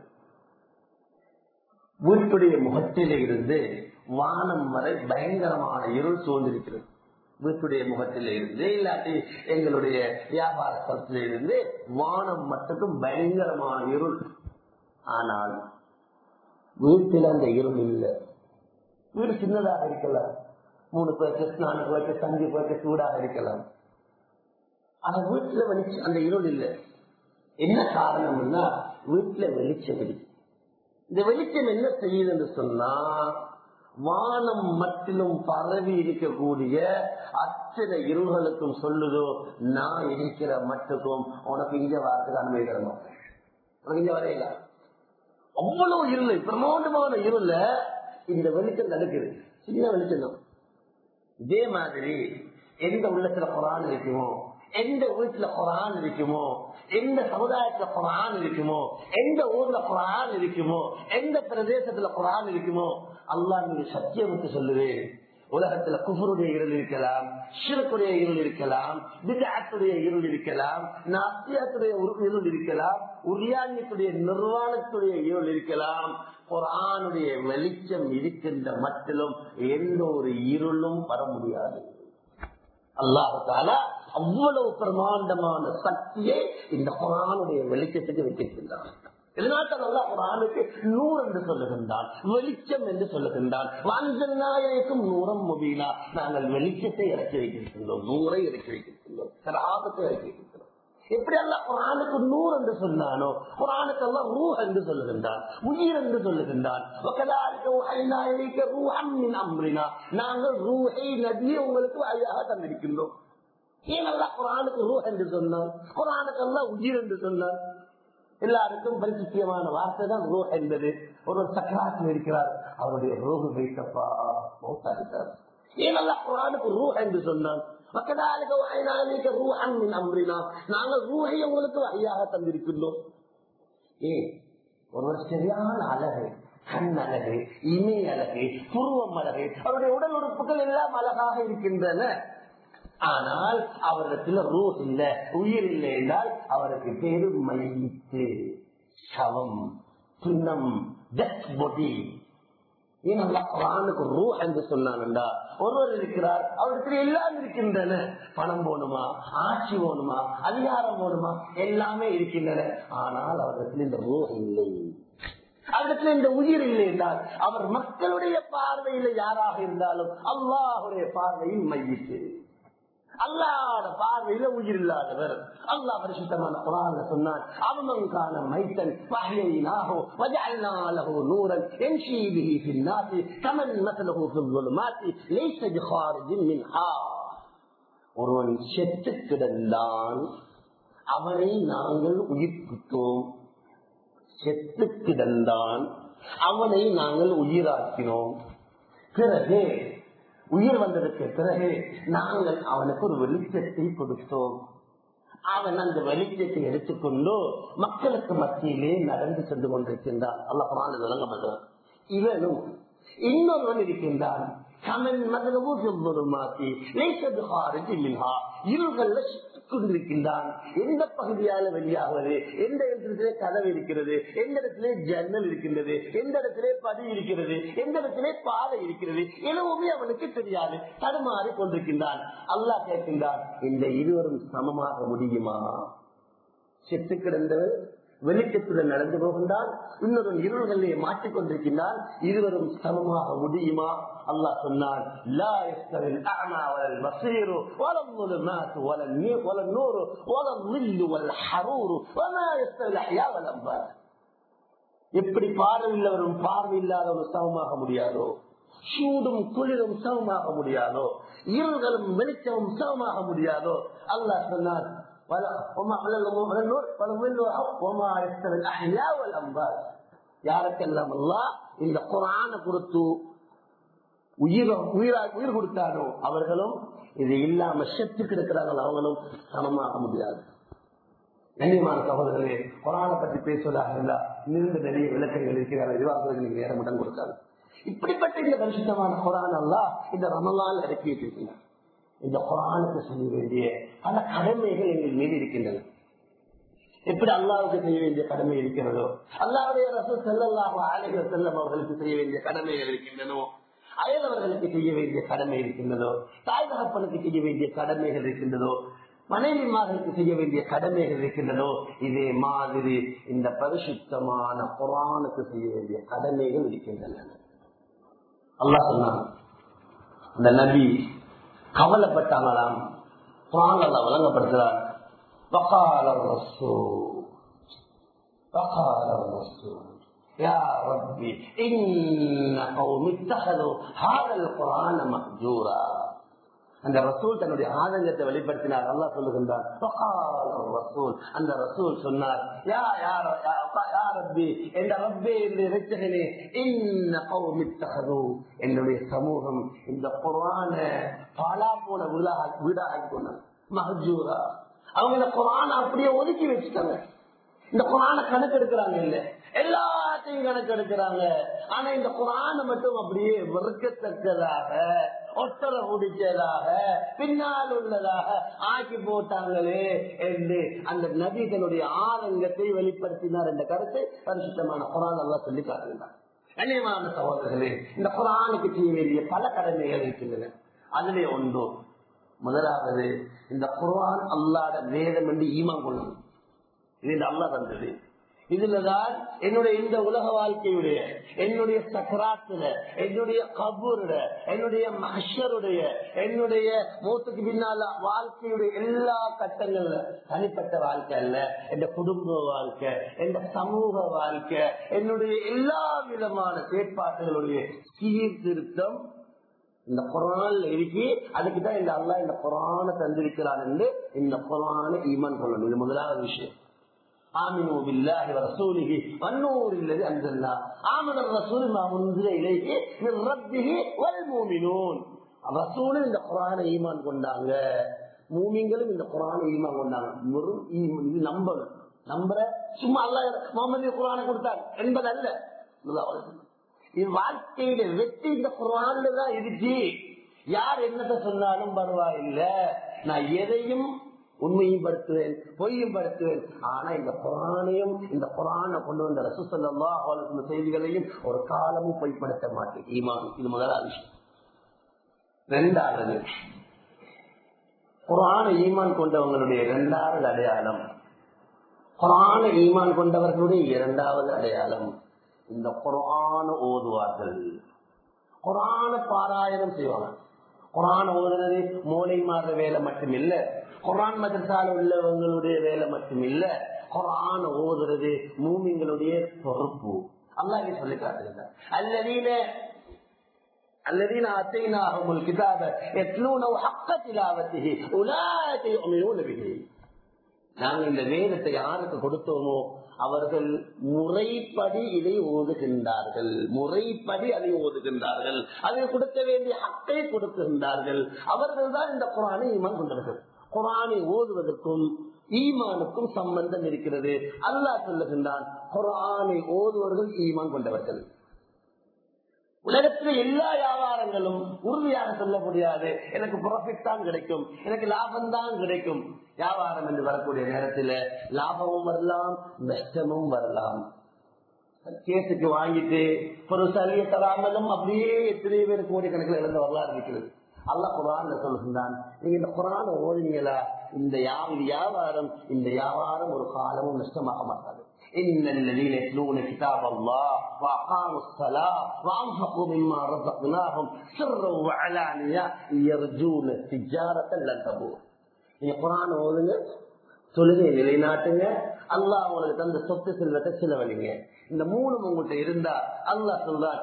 Speaker 1: வீட்டுடைய முகத்திலே இருந்து வானம் வரை பயங்கரமான இருள் சூழ்ந்திருக்கிறது வீட்டுடைய முகத்திலே இருந்து இல்லாட்டி எங்களுடைய வியாபார ஸ்தலத்தில இருந்து வானம் மட்டும் பயங்கரமான இருள் ஆனால் வீட்டில் அந்த இருள் இல்லை வீடு சின்னதாக இருக்கலாம் மூணு பேருக்கு நாலு பேருக்கு அஞ்சு பேருக்கு சூடாக இருக்கலாம் ஆனா வீட்டுல வெளிச்சம் அந்த இருள் இல்லை என்ன காரணம்னா வீட்டுல வெளிச்சம் இருக்கு இந்த வெளிச்சம் என்ன செய்யுது என்று சொன்னா வானம் மட்டிலும் பரவி இருக்கக்கூடிய அத்தனை இருள்களுக்கும் சொல்லுதோ நான் இருக்கிற மட்டுக்கும் உனக்கு இங்க வாரத்துக்கு அனுமதி தர மாட்டேன் உனக்கு இங்க வரையில அவ்வளவு இருள் பிரமாண்டமான இருள இந்த வெளிச்சம் நடக்குது சின்ன வெளிச்சம் தான் இதே மாதிரி எந்த உள்ளத்துல குரான் இருக்குமோ எந்த வீட்டுல குரான் இருக்குமோ எந்த சமுதாயத்துல குரான் இருக்குமோ எந்த ஊர்ல குரான் இருக்குமோ எந்த பிரதேசத்துல குரான் இருக்குமோ அல்லா நீங்க சத்தியமுக்கு சொல்லுவேன் உலகத்துல குஃபருடைய இருள் இருக்கலாம் ஷிரக்குடைய இருள் இருக்கலாம் விதாத்துடைய இருள் இருக்கலாம் நாத்தியத்துடைய இருள் இருக்கலாம் உரியானியத்துடைய நிர்வாணத்துடைய இருள் இருக்கலாம் குரானுடைய வெளிச்சம் இருக்கின்ற மட்டிலும் எந்த ஒரு இருளும் வர முடியாது அல்லாஹால அவ்வளவு பிரமாண்டமான சக்தியை இந்த குரானுடைய வெளிச்சத்துக்கு வைத்திருக்கின்றான் இதனால்தான் அல்லா குரானுக்கு நூறு என்று சொல்லுகின்றான் வெளிச்சம் என்று சொல்லுகின்றான் வாஞ்சநாயகம் நூறம் முபீனா நாங்கள் வெளிச்சத்தை இறக்கி வைத்திருக்கின்றோம் நூறை இறக்கி வைத்திருக்கின்றோம் சில ஆபத்தை இறக்கி வைத்திருக்கிறோம் எப்படி எல்லாம் குரானுக்கு நூறு என்று சொன்னானோ குரானுக்கு எல்லாம் ரூ என்று சொல்லுகின்றான் உயிர் என்று சொல்லுகின்றான் நாங்கள் ரூஹை நதியை உங்களுக்கு வழியாக தந்திருக்கின்றோம் ஏன் அல்லா குரானுக்கு ரூ என்று சொன்னான் குரானுக்கு எல்லாம் உயிர் என்று சொன்னான் எல்லாருக்கும் பரிசுத்தியமான வார்த்தை தான் ரூ என்பது ஒரு சக்கராத்தில் இருக்கிறார் அவருடைய ரோகு வைத்தப்பா மௌத்தாடித்தார் ஏன் அல்லா குரானுக்கு ரூ என்று சொன்னான் நாங்கள் ரூஹை உங்களுக்கு வழியாக தந்திருக்கின்றோம் ஏ ஒருவர் சரியான அழகு கண் அழகு இமை அழகு புருவம் அழகு அவருடைய உடல் உறுப்புகள் எல்லாம் அழகாக இருக்கின்றன ஆனால் அவரிடத்தில் ரூ இல்ல உயிர் இல்லை என்றால் அவருக்கு பேரு மைத்து சவம் பின்னம் டெத் பொடி குரானுக்கு ரூ என்று சொன்னான்டா ஒருவர் இருக்கிறார் அவருக்கு எல்லாம் இருக்கின்றன பணம் போகணுமா ஆட்சி போகணுமா அதிகாரம் போகணுமா எல்லாமே இருக்கின்றன ஆனால் அவரிடத்தில் இந்த ரூ இல்லை அவரிடத்தில் இந்த உயிர் இல்லை என்றால் அவர் மக்களுடைய பார்வையில் யாராக இருந்தாலும் அல்லாஹுடைய பார்வையில் மையிட்டு அல்லாட பார்வையில உயிர் இல்லாதவர் அல்லா பரிசுத்தமான குரான சொன்னான் அவமங்கான மைத்தன் பகையினாகோ வஜாலோ நூரன் என்ஷி பிஹி في الناس كمن مثله في الظلمات ليس بخارج منها ஒருவன் செத்து கிடந்தான் அவனை நாங்கள் உயிர்ப்பித்தோம் செத்து கிடந்தான் அவனை நாங்கள் உயிராக்கினோம் பிறகு உயிர் வந்ததற்கு பிறகு நாங்கள் அவனுக்கு ஒரு வெளிச்சத்தை கொடுத்தோம் அவன் அந்த வெளிச்சத்தை எடுத்துக்கொண்டு மக்களுக்கு மத்தியிலே நடந்து சென்று கொண்டிருக்கின்றான் அல்ல விளங்கப்படுறான் இவனும் இன்னொருவன் இருக்கின்றான் கமன் மதமாக்கி இருள்கள்ல கொண்டிருக்கின்றான் எந்த பகுதியால வெளியாகிறது எந்த இடத்திலே கதவு இருக்கிறது எந்த இடத்திலே ஜன்னல் இருக்கின்றது எந்த இடத்திலே பதி இருக்கிறது எந்த இடத்திலே பாதை இருக்கிறது எதுவுமே அவனுக்கு தெரியாது தடுமாறி கொண்டிருக்கின்றான் அல்லாஹ் கேட்கின்றான் இந்த இருவரும் சமமாக முடியுமா செத்து கிடந்தவர் வெளிச்சத்துடன் நடந்து போகின்றான் இன்னொரு இருள்களிலே மாட்டிக்கொண்டிருக்கின்றான் இருவரும் சமமாக முடியுமா அல்லாஹ் சொன்னான் லா யஸ்தவில் அஅமா வலல் பஸீரு வலல் ظுலுமாத் வலல் நீர் வலல் நூர் வலல் ظில்லு வல் ஹரூர் வமா யஸ்தவில் அஹ்யா வல் அம்வாத் எப்படி பார்வையுள்ளவரும் பார்வையில்லாதவரும் சமமாக முடியாதோ சூடும் குளிரும் சமமாக முடியாதோ இருள்களும் வெளிச்சமும் சமமாக முடியாதோ அல்லாஹ் சொன்னார் யாருக்கெல்லாம் இந்த குரான கொடுத்து உயிர் உயிரா உயிர் கொடுத்தாரோ அவர்களும் இது இல்லாம செத்து கிடக்கிறார்கள் அவங்களும் சமமாக முடியாது கண்ணியமான சகோதரர்களே குரானை பற்றி பேசுவதாக இருந்தா நீண்ட நிறைய விளக்கங்கள் இருக்கிறார்கள் எதிர்பார்க்கறதுக்கு நீங்க நேரம் இடம் கொடுத்தாங்க இப்படிப்பட்ட இந்த பரிசுத்தமான குரான் எல்லாம் இந்த ரமலால் இறக்கிட்டு இருக்கிறார் இந்த குரானுக்கு செய்ய வேண்டிய பல கடமைகள் எங்கள் மீது இருக்கின்றன எப்படி அல்லாவுக்கு செய்ய வேண்டிய கடமை இருக்கிறதோ அல்லாவுடைய ரசூ செல்லல்லாக ஆலைகள் செல்லம் அவர்களுக்கு செய்ய வேண்டிய கடமைகள் இருக்கின்றனோ அயலவர்களுக்கு செய்ய வேண்டிய கடமை இருக்கின்றதோ தாய் தகப்பனுக்கு செய்ய வேண்டிய கடமைகள் இருக்கின்றதோ மனைவிமார்களுக்கு செய்ய வேண்டிய கடமைகள் இருக்கின்றனோ இதே மாதிரி இந்த பரிசுத்தமான குரானுக்கு செய்ய வேண்டிய கடமைகள் இருக்கின்றன அல்லா சொன்னான் அந்த நபி கவலைப்பட்டாங்களாம் குரான் வழங்கப்படுத்துறார் وقال الرسول وقال الرسول يا ربي إن قوم اتخذوا هذا القرآن مهجورا அந்த ரசூல் தன்னுடைய ஆதங்கத்தை வெளிப்படுத்தினார் அல்லா சொல்லுகின்றார் ரசூல் அந்த ரசூல் சொன்னார் யா யார் யா ரப்பி என்ற ரப்பே என்று இறைச்சகனே இன்ன கௌமித்தகது என்னுடைய சமூகம் இந்த குரான பாலா போன வீடாக வீடாக கொண்டார் மஹஜூரா அவங்க இந்த குரான அப்படியே ஒதுக்கி வச்சுட்டாங்க இந்த குரான கணக்கு எடுக்கிறாங்க இல்ல எல்லாத்தையும் கணக்கு எடுக்கிறாங்க ஆனா இந்த குரான மட்டும் அப்படியே வெறுக்கத்தக்கதாக ஒத்தரை குடிச்சதாக பின்னால் உள்ளதாக ஆக்கி போட்டாங்களே என்று அந்த நபி தன்னுடைய ஆதங்கத்தை வெளிப்படுத்தினார் என்ற கருத்தை பரிசுத்தமான குரான் எல்லாம் சொல்லி காட்டுகிறார் கண்ணியமான சகோதரர்களே இந்த குரானுக்கு செய்ய வேண்டிய பல கடமைகள் இருக்கின்றன அதிலே ஒன்று முதலாவது இந்த குரான் அல்லாத வேதம் என்று ஈமான் கொள்ளணும் இது இந்த அல்லா தந்தது இதுலதான் என்னுடைய இந்த உலக வாழ்க்கையுடைய என்னுடைய சக்கராத்துல என்னுடைய கபூருட என்னுடைய மஷருடைய என்னுடைய மூத்துக்கு பின்னால வாழ்க்கையுடைய எல்லா கட்டங்கள்ல தனிப்பட்ட வாழ்க்கை அல்ல என் குடும்ப வாழ்க்கை என் சமூக வாழ்க்கை என்னுடைய எல்லா விதமான செயற்பாடுகளுடைய சீர்திருத்தம் இந்த குரான்ல இருக்கு அதுக்குதான் இந்த அல்லா இந்த குரான தந்திருக்கிறான் என்று இந்த குரான ஈமான் சொல்லணும் இது முதலாவது விஷயம் آمنوا بالله ورسوله والنور الذي أنزلنا آمن الرسول ما أنزل إليه من ربه والمؤمنون ரசூல் இந்த குரான ஈமான் கொண்டாங்க மூமிங்களும் இந்த குரான ஈமான் கொண்டாங்க வெறும் ஈமான் இது நம்பணும் நம்புற சும்மா அல்ல முகமது குரானை கொடுத்தாங்க என்பது அல்ல இது வாழ்க்கையில வெற்றி இந்த குரான்ல தான் இருக்கு யார் என்னத்தை சொன்னாலும் பரவாயில்லை நான் எதையும் உண்மையும் படுத்துவேன் பொய்யும் படுத்துவேன் ஆனா இந்த குரானையும் இந்த குரானை கொண்டு வந்த ரசூசல்லா அவளுக்கு செய்திகளையும் ஒரு காலமும் பொய்ப்படுத்த மாட்டேன் ஈமான் இது முதலாவது விஷயம் ரெண்டாவது குரான ஈமான் கொண்டவங்களுடைய இரண்டாவது அடையாளம் குரான ஈமான் கொண்டவர்களுடைய இரண்டாவது அடையாளம் இந்த குரான ஓதுவார்கள் குரான பாராயணம் செய்வாங்க குரான் ஓதுறது மூளை மாறுற வேலை மட்டும் இல்ல குரான் மதத்தால் உள்ளவங்களுடைய வேலை மட்டும் இல்ல குரான் ஓதுறது மூமிங்களுடைய பொறுப்பு அல்லாஹ் சொல்லி காட்டுகிறார் அல்லதீன الذين آتيناهم الكتاب يتلونه حق تلاوته أولئك يؤمنون به நாங்கள் இந்த வேதத்தை யாருக்கு கொடுத்தோமோ அவர்கள் முறைப்படி இதை ஓதுகின்றார்கள் முறைப்படி அதை ஓதுகின்றார்கள் அதை கொடுக்க வேண்டிய ஹக்கை கொடுக்கின்றார்கள் அவர்கள் தான் இந்த குரானை ஈமான் கொண்டவர்கள் குரானை ஓதுவதற்கும் ஈமானுக்கும் சம்பந்தம் இருக்கிறது அல்லாஹ் சொல்லுகின்றான் குரானை ஓதுவர்கள் ஈமான் கொண்டவர்கள் உலகத்தில் எல்லா வியாபாரங்களும் உறுதியாக சொல்ல முடியாது எனக்கு ப்ராஃபிட் தான் கிடைக்கும் எனக்கு லாபம் தான் கிடைக்கும் வியாபாரம் என்று வரக்கூடிய நேரத்தில் லாபமும் வரலாம் நஷ்டமும் வரலாம் கேஸுக்கு வாங்கிட்டு ஒரு சலியை தராமலும் அப்படியே எத்தனை பேர் கோடிக்கணக்கில் இழந்த வரலாறு இருக்கிறது அல்ல குரான் சொல்லுகின்றான் நீங்க இந்த குரான் ஓதுனீங்களா இந்த வியாபாரம் இந்த வியாபாரம் ஒரு காலமும் நஷ்டமாக மாட்டாது إن الذين يتلون كتاب الله وأقاموا الصلاة وأنفقوا مما رزقناهم سرا وعلانية يرجون تجارة لن تبور நீங்க குரான் ஓதுங்க தொழுகை நிலைநாட்டுங்க அல்லாஹ் உங்களுக்கு தந்த சொத்து செல்வத்தை செலவழிங்க இந்த மூணு உங்கள்கிட்ட இருந்தா அல்லாஹ்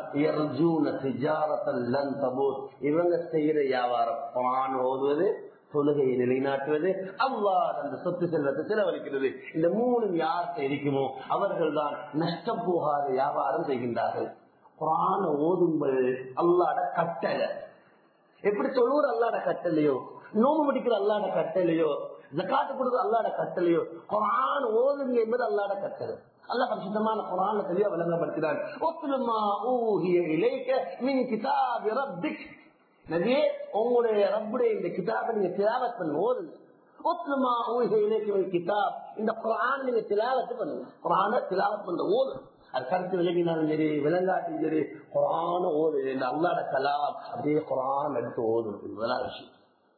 Speaker 1: சொல்றார் இவங்க செய்யற வியாபாரம் குரான் ஓதுவது தொழுகையை நிலைநாட்டுவது அவ்வாறு அந்த சொத்து செல்வத்தை செலவழிக்கிறது இந்த மூணும் யார்கிட்ட இருக்குமோ அவர்கள் தான் நஷ்டம் போகாத வியாபாரம் செய்கின்றார்கள் குரான ஓதுங்கள் அல்லாட கட்டளை எப்படி தொழுவர் அல்லாட கட்டளையோ நோம்பு பிடிக்கிற அல்லாட கட்டளையோ ஜக்காத்து கொடுக்குற அல்லாட கட்டளையோ குரான் ஓதுங்க என்பது அல்லாட கட்டளை அல்லாஹ் பரிசுத்தமான குரான தெளிவா விளங்கப்படுத்தினான் ஒத்துலுமா ஊஹிய இலைக்க மின் கிதாபி ரப்பிக் நபியே உங்களுடைய ரப்புடைய இந்த கிதாபை நீங்க திலாவத் பண்ண ஓதுங்க ஒத்துலுமா ஊஹிய இலைக்க மின் கிதாப் இந்த குரான் நீங்க திலாவத்து பண்ணுங்க குரான திலாவத் பண்ண ஓதுங்க அது கருத்து விளங்கினாலும் சரி விளங்காட்டிலும் சரி குரான ஓது இந்த அல்லாட கலாம் அப்படியே குரான் எடுத்து ஓதுறது முதலாவது விஷயம்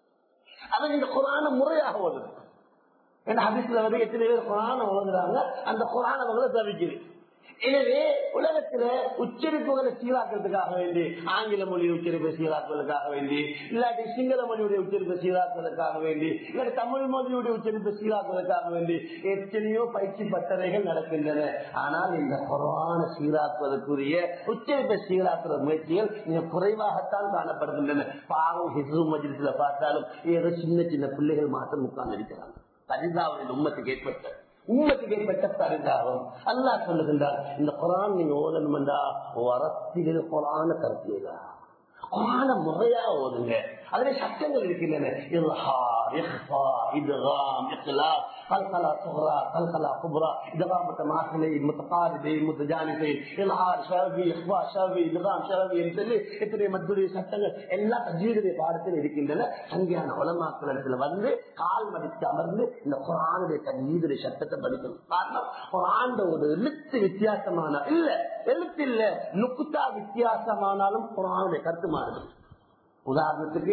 Speaker 1: அவன் இந்த குரான முறையாக ஓதுது ஏன்னா ஹதீஸ்ல வந்து எத்தனை பேர் குரான ஓதுறாங்க அந்த குரான அவங்களை தவிக்குது எனவே உலகத்துல உச்சரிப்புகளை சீராக்கிறதுக்காக வேண்டி ஆங்கில மொழி உச்சரிப்பை சீராக்குவதற்காக வேண்டி இல்லாட்டி சிங்கள மொழியுடைய உச்சரிப்பை சீராக்குவதற்காக வேண்டி இல்லாட்டி தமிழ் மொழியுடைய உச்சரிப்பை சீராக்குவதற்காக வேண்டி எத்தனையோ பயிற்சி பட்டறைகள் நடக்கின்றன ஆனால் இந்த குரான சீராக்குவதற்குரிய உச்சரிப்பை சீராக்குற முயற்சிகள் மிக குறைவாகத்தான் காணப்படுகின்றன பாவம் ஹிசு மஜிலிசில பார்த்தாலும் ஏதோ சின்ன சின்ன பிள்ளைகள் மாற்றம் உட்கார்ந்து இருக்கிறாங்க பரிதாவின் உம்மத்துக்கு ஏற்பட்ட உண்மைக்கு ஏற்பட்ட பரிதாபம் அல்லா சொல்லுகின்றார் இந்த குரான் நீங்க ஓதணும்டா வரத்திலே குரான கருத்தியதா குரான முறையா ஓதுங்க அதுல சட்டங்கள் இருக்கின்றன இல்ஹார் இஹ்ஃபா இத்காம் இக்லாஸ் கல்கலா சுஹரா கல்கலா குப்ரா இதகாமத்த மாசலை முத்தகாரிதை முத்தஜானிதை இல்ஹார் ஷரவி இஹ்ஃபா ஷரவி இத்காம் ஷரவி என்று சொல்லி இத்தனை மத்துடைய சட்டங்கள் எல்லா தஜீருடைய பாடத்தில் இருக்கின்றன சங்கியான உலமாக்களத்தில் வந்து கால் மடித்து அமர்ந்து இந்த குரானுடைய தஜீதுடைய சட்டத்தை படிக்கணும் காரணம் குரான் ஒரு எழுத்து வித்தியாசமான இல்ல எழுத்து இல்ல நுக்குத்தா வித்தியாசமானாலும் குரானுடைய கருத்து மாறுது உதாரணத்துக்கு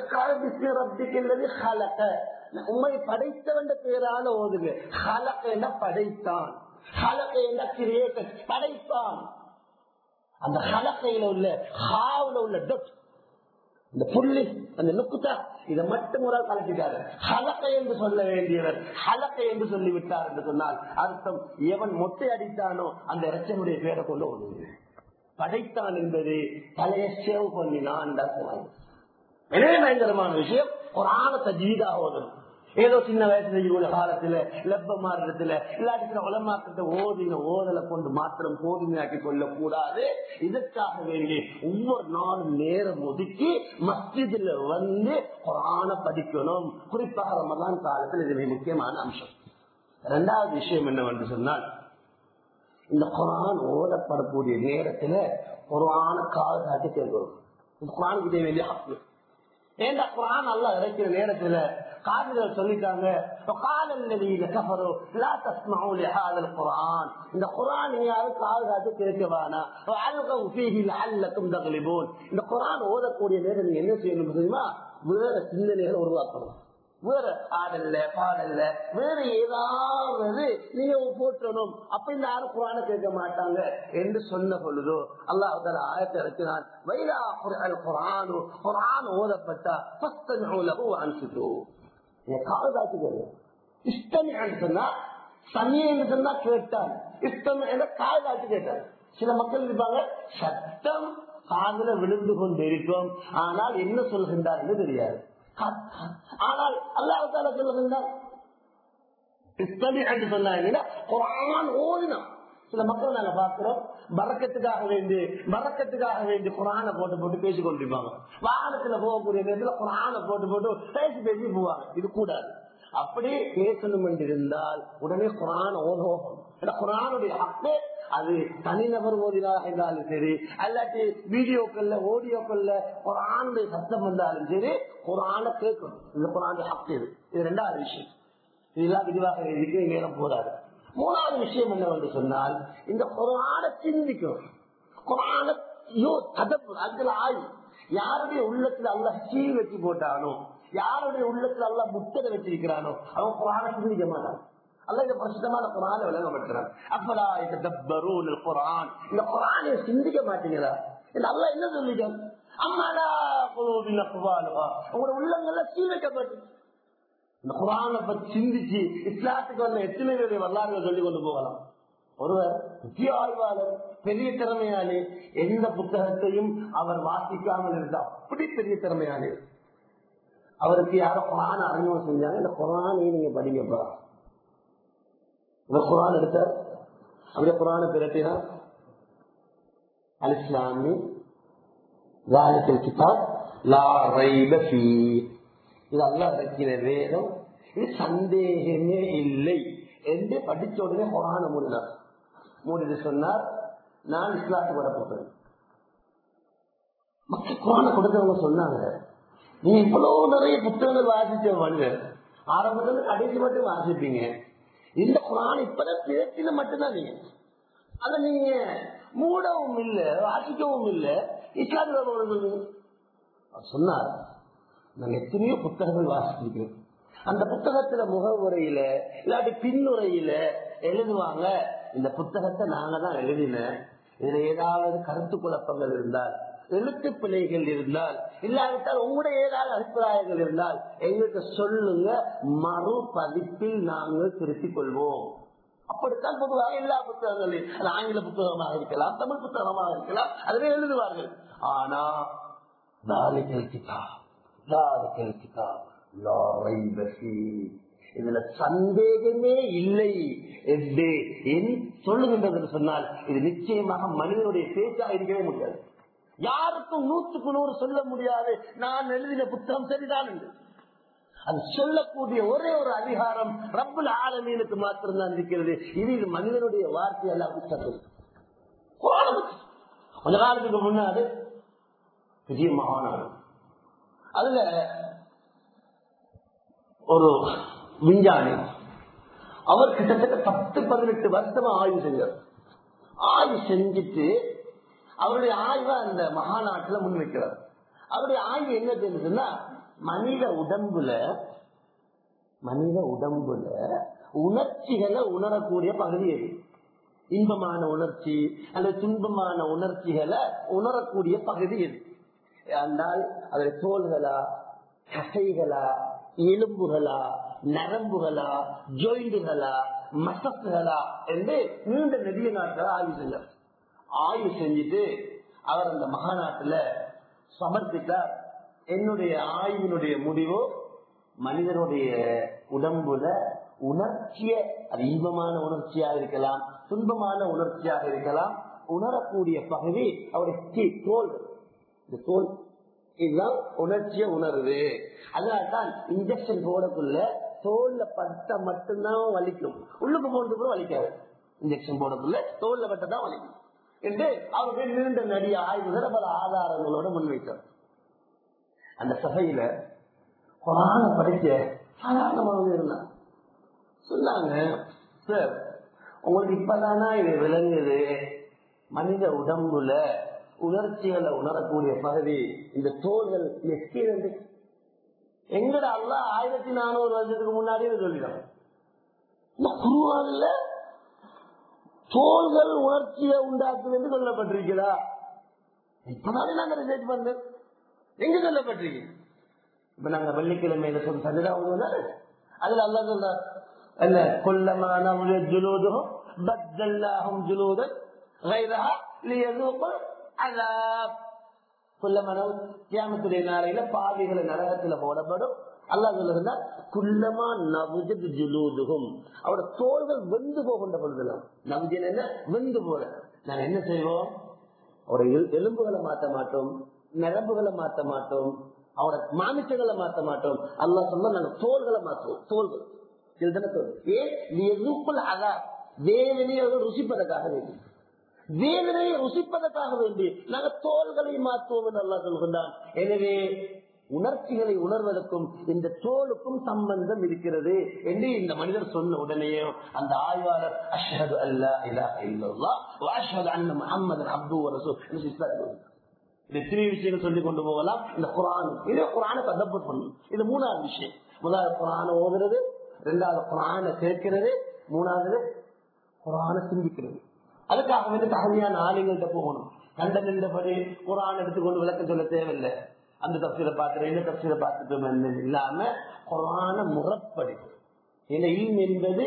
Speaker 1: உண்மை படைத்தவன் பேரால ஓதுங்க ஹலக்க என்ன படைத்தான் ஹலக்க என்ன கிரியேட்டர் படைத்தான் அந்த ஹலக்கையில உள்ள ஹாவுல உள்ள டொட் இந்த புள்ளி அந்த நுக்குத்தா இதை மட்டும் ஒரு கலக்கிட்டாரு ஹலக்கை என்று சொல்ல வேண்டியவர் ஹலக்கை என்று சொல்லிவிட்டார் என்று சொன்னால் அர்த்தம் எவன் மொட்டை அடித்தானோ அந்த இறைச்சனுடைய பேரை கொண்டு ஓடுவது படைத்தான் என்பது தலையை சேவ் பண்ணினான் எனவே பயங்கரமான விஷயம் ஒரு ஆணத்தை ஜீதாக ஓதணும் ஏதோ சின்ன வயசுல செய்யக்கூடிய காலத்துல லெப்ப மாறுறதுல இல்லாட்டி உலமாக்கத்தை ஓதின ஓதலை கொண்டு மாத்திரம் போதுமையாக்கி கொள்ள கூடாது இதற்காக வேண்டி ஒவ்வொரு நாளும் நேரம் ஒதுக்கி மஸ்ஜிதுல வந்து குரான படிக்கணும் குறிப்பாக ரமதான் காலத்தில் இது மிக முக்கியமான அம்சம் இரண்டாவது விஷயம் என்னவென்று சொன்னால் இந்த குரான் ஓதப்படக்கூடிய நேரத்துல குரான கால் காட்டி சேர்க்கணும் இந்த குரானுக்கு இதை வேண்டிய ஹக்கு ஏண்டா குரான் நல்லா இறக்கிற நேரத்துல காதுகள் சொல்லிட்டாங்க இந்த குரான் யாரும் காது காத்து கேட்கவானா இந்த குரான் ஓதக்கூடிய நேரம் நீங்க என்ன செய்யணும் தெரியுமா வேற சிந்தனைகள் உருவாக்கணும் வேற ஆடல்ல பாடல்ல வேற ஏதாவது நீங்க போற்றணும் அப்ப இந்த யாரும் குரான கேட்க மாட்டாங்க என்று சொன்ன பொழுதோ அல்லாஹ் ஆயத்தை இறக்கினான் வைரா குரான் குரானு குரான் ஓதப்பட்டா பத்தனூலகு அனுப்பிட்டோ காலதாச்சுக்கிறது இஷ்டம் சொன்னா சமயம் சொன்னா கேட்டான் இஷ்டம் என்ற காலதாச்சு கேட்டான் சில மக்கள் இருப்பாங்க சட்டம் காதல விழுந்து கொண்டிருக்கும் ஆனால் என்ன சொல்கின்றார் என்று தெரியாது ஆனால் அல்லாஹால சொல்லுகின்றார் என்று சொன்னாங்க குரான் ஓதினான் சில மக்கள் நாங்க பாக்குறோம் பறக்கத்துக்காக வேண்டி பறக்கத்துக்காக வேண்டி குரான போட்டு போட்டு பேசி கொண்டிருப்பாங்க வாகனத்துல போகக்கூடிய நேரத்துல குரான போட்டு போட்டு பேசி பேசி போவாங்க இது கூடாது அப்படி பேசணும் என்று இருந்தால் உடனே குரான் ஓதுவோம் குரானுடைய ஹக்கு அது தனிநபர் ஓதினாக இருந்தாலும் சரி அல்லாட்டி வீடியோக்கள்ல ஆடியோக்கள்ல குரான் சத்தம் வந்தாலும் சரி குரான கேட்கணும் இந்த குரான் ஹக்கு இது இது ரெண்டாவது விஷயம் இதெல்லாம் விரிவாக இருக்கு நேரம் போதாது மூணாவது விஷயம் என்னவென்று சொன்னால் இந்த குரான சிந்திக்கும் குரான கதப்பு அதுல ஆய்வு யாருடைய உள்ளத்துல அல்ல சீ வச்சு போட்டானோ யாருடைய உள்ளத்துல அல்ல முத்ததை வச்சிருக்கிறானோ அவன் குரான சிந்திக்க மாட்டான் அல்ல இந்த பிரசித்தமான குரான விளங்கப்படுத்துறான் அப்படா இந்த தப்பரூன் குரான் இந்த குரானை சிந்திக்க மாட்டீங்களா இந்த அல்ல என்ன சொல்லிக்க அம்மாடா உங்களோட உள்ளங்கள்ல சீ வைக்கப்பட்டு இந்த குரானை பத்தி சிந்திச்சு இஸ்லாத்துக்கு வந்த எத்தனை பேருடைய வரலாறுகளை சொல்லி கொண்டு போகலாம் ஒருவர் முக்கிய ஆய்வாளர் பெரிய திறமையாளி எந்த புத்தகத்தையும் அவர் வாசிக்காமல் இருந்த அப்படி பெரிய திறமையாளி அவருக்கு யாரோ குரான் அறிமுகம் செஞ்சாங்க இந்த குரானை நீங்க படிங்கப்பா இந்த குரான் எடுத்தார் அப்படியே குரானை பிரட்டினா அலிஸ்லாமி கிதாப் லா ரைப ஃபீ இது அல்லா இருக்கிற வேதம் இது சந்தேகமே இல்லை என்று படிச்ச உடனே குரான மூடினார் மூடிட்டு சொன்னார் நான் இஸ்லாத்துக்கு வரப்போகிறேன் மக்கள் குரான கொடுத்தவங்க சொன்னாங்க நீ இவ்வளவு நிறைய புத்தகங்கள் வாசிச்ச மனிதர் ஆரம்பத்துல கடைசி மட்டும் வாசிப்பீங்க இந்த குரான் இப்பதான் பேச்சில மட்டும்தான் நீங்க அத நீங்க மூடவும் இல்லை வாசிக்கவும் இல்லை இஸ்லாத்துக்கு சொன்னார் நாங்க எத்தனையோ புத்தகங்கள் வாசிச்சிருக்கோம் அந்த புத்தகத்துல முகவுரையில இல்லாட்டி பின்னுரையில எழுதுவாங்க இந்த புத்தகத்தை நாங்க தான் எழுதின இதுல ஏதாவது கருத்து குழப்பங்கள் இருந்தால் எழுத்து பிழைகள் இருந்தால் இல்லாவிட்டால் உங்களுடைய ஏதாவது அபிப்பிராயங்கள் இருந்தால் எங்களுக்கு சொல்லுங்க மறு பதிப்பில் நாங்கள் திருத்திக் கொள்வோம் அப்படித்தான் பொதுவாக எல்லா புத்தகங்களையும் அது ஆங்கில புத்தகமாக இருக்கலாம் தமிழ் புத்தகமாக இருக்கலாம் அதுவே எழுதுவார்கள் ஆனா தாலிகள் கிதாப் இதுல சந்தேகமே இல்லை என்று சொல்லுகின்றது சொன்னால் இது நிச்சயமாக மனிதனுடைய பேச்சா இருக்கவே முடியாது யாருக்கும் நூற்றுக்கு நூறு சொல்ல முடியாது நான் எழுதின புத்தகம் சரிதான் என்று அது சொல்லக்கூடிய ஒரே ஒரு அதிகாரம் ரப்புல் ஆலமீனுக்கு மாத்திரம்தான் இருக்கிறது இது இது மனிதனுடைய வார்த்தை அல்ல புத்தகம் கொஞ்ச காலத்துக்கு முன்னாடி பெரிய மகாநாடு அதுல ஒரு விஞ்ஞானி அவர் கிட்டத்தட்ட பத்து பதினெட்டு வருஷமா ஆய்வு செஞ்சார் ஆய்வு செஞ்சுட்டு அவருடைய ஆய்வை அந்த மகாநாட்டுல முன்வைக்கிறார் அவருடைய ஆய்வு என்ன தெரியுதுன்னா மனித உடம்புல மனித உடம்புல உணர்ச்சிகளை உணரக்கூடிய பகுதி எது இன்பமான உணர்ச்சி அல்லது துன்பமான உணர்ச்சிகளை உணரக்கூடிய பகுதி எது என்றால் அதில் தோள்களா தசைகளா எலும்புகளா நரம்புகளா ஜோயிண்டுகளா மசக்குகளா என்று நீண்ட நெடிய நாட்கள் ஆய்வு செஞ்சார் ஆய்வு செஞ்சுட்டு அவர் அந்த மகாநாட்டுல சமர்ப்பித்தார் என்னுடைய ஆய்வினுடைய முடிவு மனிதனுடைய உடம்புல உணர்ச்சிய அது இன்பமான உணர்ச்சியா இருக்கலாம் துன்பமான உணர்ச்சியாக இருக்கலாம் உணரக்கூடிய பகுதி அவருடைய தோல் இந்த தோல் இதுதான் உணர்ச்சிய உணருது அதனால்தான் இன்ஜெக்ஷன் போடக்குள்ள தோல்ல பட்ட மட்டும்தான் வலிக்கும் உள்ளுக்கு போனது கூட வலிக்காது இன்ஜெக்ஷன் போடக்குள்ள தோல்ல பட்டதான் வலிக்கும் என்று அவருடைய நீண்ட நடிக ஆய்வுகள் பல ஆதாரங்களோட முன்வைத்தார் அந்த சபையில குரான படிச்ச சாதாரணமாக இருந்தான் சொன்னாங்க சார் உங்களுக்கு இப்பதானா இது விளங்குது மனித உடம்புல உணர்ச்சிகளை உணரக்கூடிய பகுதி இந்த தோள்கள் எக்ஸ்பீரியன்ஸ் எங்கட அல்ல ஆயிரத்தி நானூறு வருஷத்துக்கு முன்னாடியே சொல்லிடும் இந்த குருவான்ல தோள்கள் உணர்ச்சியை உண்டாக்குது என்று சொல்லப்பட்டிருக்கிறா இப்பதானே நாங்க ரிசர்ச் பண்றோம் எங்க சொல்லப்பட்டிருக்கு இப்ப நாங்க வெள்ளிக்கிழமையில சொல்ல சஜிதா உதவுனாரு அதுல அல்லா சொல்றார் அல்ல கொல்லமான ஜுலூதும் பத்தல்லாகும் ஜுலூதன் غيرها ليذوقوا عذاب குல்லமனம் கியாமத்துடைய நாளையில பாவிகளை நரகத்துல போடப்படும் அல்லாஹ் சொல்லுகிறா குல்லமா நவுஜது ஜுலூதுகும் அவரோட தோள்கள் வெந்து போகின்ற பொழுதுலாம் நவுஜன் என்ன வெந்து போற நாங்க என்ன செய்வோம் அவரோட எல்- எலும்புகளை மாத்த மாட்டோம் நரம்புகளை மாத்த மாட்டோம் அவரோட மாமிசங்களை மாத்த மாட்டோம் அல்லாஹ் சொன்னா நாங்க தோள்களை மாற்றுவோம் தோள்கள் இதுதானே தோல் ஏன் எதுக்குள் அதா வேதனையை அவர்கள் ருசிப்பதற்காக வேண்டி வேதனையை ருசிப்பதற்காக வேண்டி நாங்க தோள்களை மாற்றுவோம் என்று அல்லாஹ் சொல்கின்றான் எனவே உணர்ச்சிகளை உணர்வதற்கும் இந்த தோலுக்கும் சம்பந்தம் இருக்கிறது என்று இந்த மனிதர் சொன்ன உடனேயே அந்த ஆய்வாளர் அஷ்ஹது அல்லா இலாஹ இல்லல்லாஹ் வ அஷ்ஹது அன்ன முஹம்மதன் அப்துஹு வ ரசூலுஹு என்று இஸ்லாம் சொல்லுது. இது எத்தனை விஷயங்கள் சொல்லி கொண்டு போகலாம் இந்த குரான் இது குரானை ததப்பர் பண்ணும் இது மூணாவது விஷயம் முதலாவது குரானை ஓதுறது ரெண்டாவது குரானை கேட்கிறது மூணாவது குரானை சிந்திக்கிறது அதுக்காக வந்து தகுதியான ஆளுங்கள்ட்ட போகணும் கண்ட நின்றபடி குரான் எடுத்துக்கொண்டு விளக்கம் சொல்ல தேவையில்லை அந்த தப்சீரை பார்த்துட்டு இந்த தப்சீரை பார்த்துட்டு இல்லாம குரான முறப்படி இந்த இல்ம் என்பது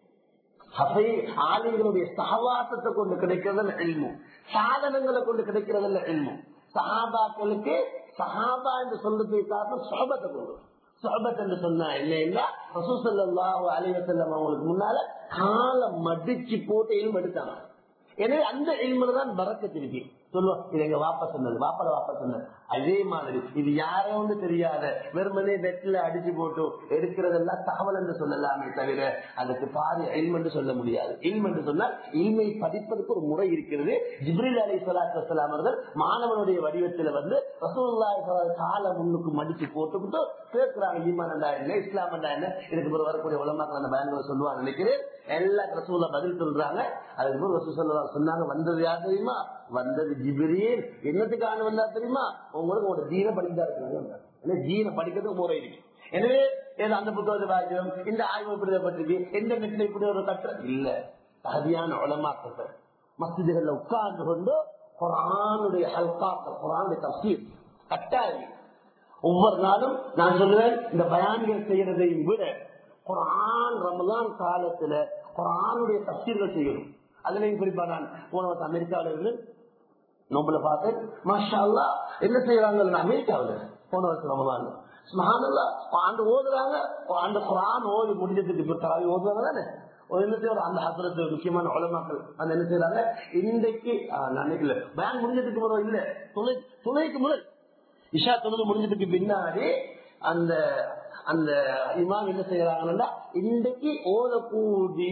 Speaker 1: சபை ஆளுங்களுடைய சகவாசத்தை கொண்டு கிடைக்கிறதல்ல எல்மும் சாதனங்களை கொண்டு கிடைக்கிறதல்ல எல்மும் சஹாபாக்களுக்கு சஹாபா என்று சொல்றதுக்கு காரணம் சோபத்தை கொண்டு சோபத் என்று சொன்னா என்ன ரசூசல்லாஹு அலைவசல்லம் அவங்களுக்கு முன்னால காலை மடிச்சு போட்டு எலும்பு எடுத்தாங்க எனவே அந்த எலும்புல தான் பறக்கத்திருக்கு சொல்லுவோம் இது எங்க வாப்பா சொன்னது வாப்பால வாப்பா சொன்னது அதே மாதிரி இது யாரோன்னு தெரியாத வெறுமனே வெட்டில அடிச்சு போட்டு எடுக்கிறதெல்லாம் தகவல் என்று சொல்லலாமே தவிர அதுக்கு பாதி இல்ம் என்று சொல்ல முடியாது இல்ம் என்று சொன்னால் இல்மை படிப்பதற்கு ஒரு முறை இருக்கிறது ஜிப்ரில் அலி சலாத்து வசலாம் அவர்கள் மாணவனுடைய வடிவத்தில் வந்து ரசூல்லா காலை முன்னுக்கு மடிச்சு போட்டுக்கிட்டு கேட்கிறாங்க ஈமான் என்றா என்ன இஸ்லாம் என்றா என்ன இதுக்கு பிறகு வரக்கூடிய உலமாக்கள் அந்த பயன்களை சொல்லுவாங்க நினைக்கிறேன் எல்லா ரசூல்லா பதில் சொல்றாங்க அதுக்கு பிறகு ரசூல் ஸல்லல்லாஹு சொன்னாங்க வந்தது யார் தெரியுமா வந்தது ஜிப்ரீல் என்னத்துக்கான வந்தா தெரியுமா உங்களுக்கு உங்களோட ஜீன படிக்கா இருக்கிறாங்க ஜீன படிக்கிறதுக்கு முறை இருக்கு எனவே ஏதோ அந்த புத்தகத்தை வாசிக்கிறோம் இந்த ஆய்வு இப்படி பற்றிருக்கு எந்த நெட்ல இப்படி ஒரு கற்ற இல்ல தகுதியான உலமாக்கள் மஸ்ஜிதுகள்ல உட்கார்ந்து கொண்டு குரானுடைய ஹல்காக்கள் குரானுடைய தப்சீர் கட்டாயம் ஒவ்வொரு நாளும் நான் சொல்லுவேன் இந்த பயான்கள் செய்யறதையும் விட குரான் ரமலான் காலத்துல குரானுடைய தப்சீர்கள் செய்யணும் அதுலயும் குறிப்பா நான் போன வருஷம் அமெரிக்காவில இருந்து நோம்புல பார்த்தேன் மாஷா அல்லா என்ன செய்யறாங்க அமெரிக்காவில போன வருஷம் ரமலான் சுபஹானல்லா ஆண்டு ஓதுறாங்க அந்த குரான் ஓதி முடிஞ்சதுக்கு இப்ப தராவி ஓதுவாங்க தானே ஒரு என்ன செய்வார் அந்த ஹசரத்து முக்கியமான உலமாக்கள் அந்த என்ன செய்யறாங்க இன்றைக்கு ஆஹ், நான் நினைக்கல பேன் முடிஞ்சதுக்கு பிறகு இல்ல துணை துணைக்கு முதல் இஷா தொழுது முடிஞ்சதுக்கு பின்னாடி அந்த அந்த இமாம் என்ன செய்யறாங்கன்னா இன்றைக்கு ஓதக்கூடிய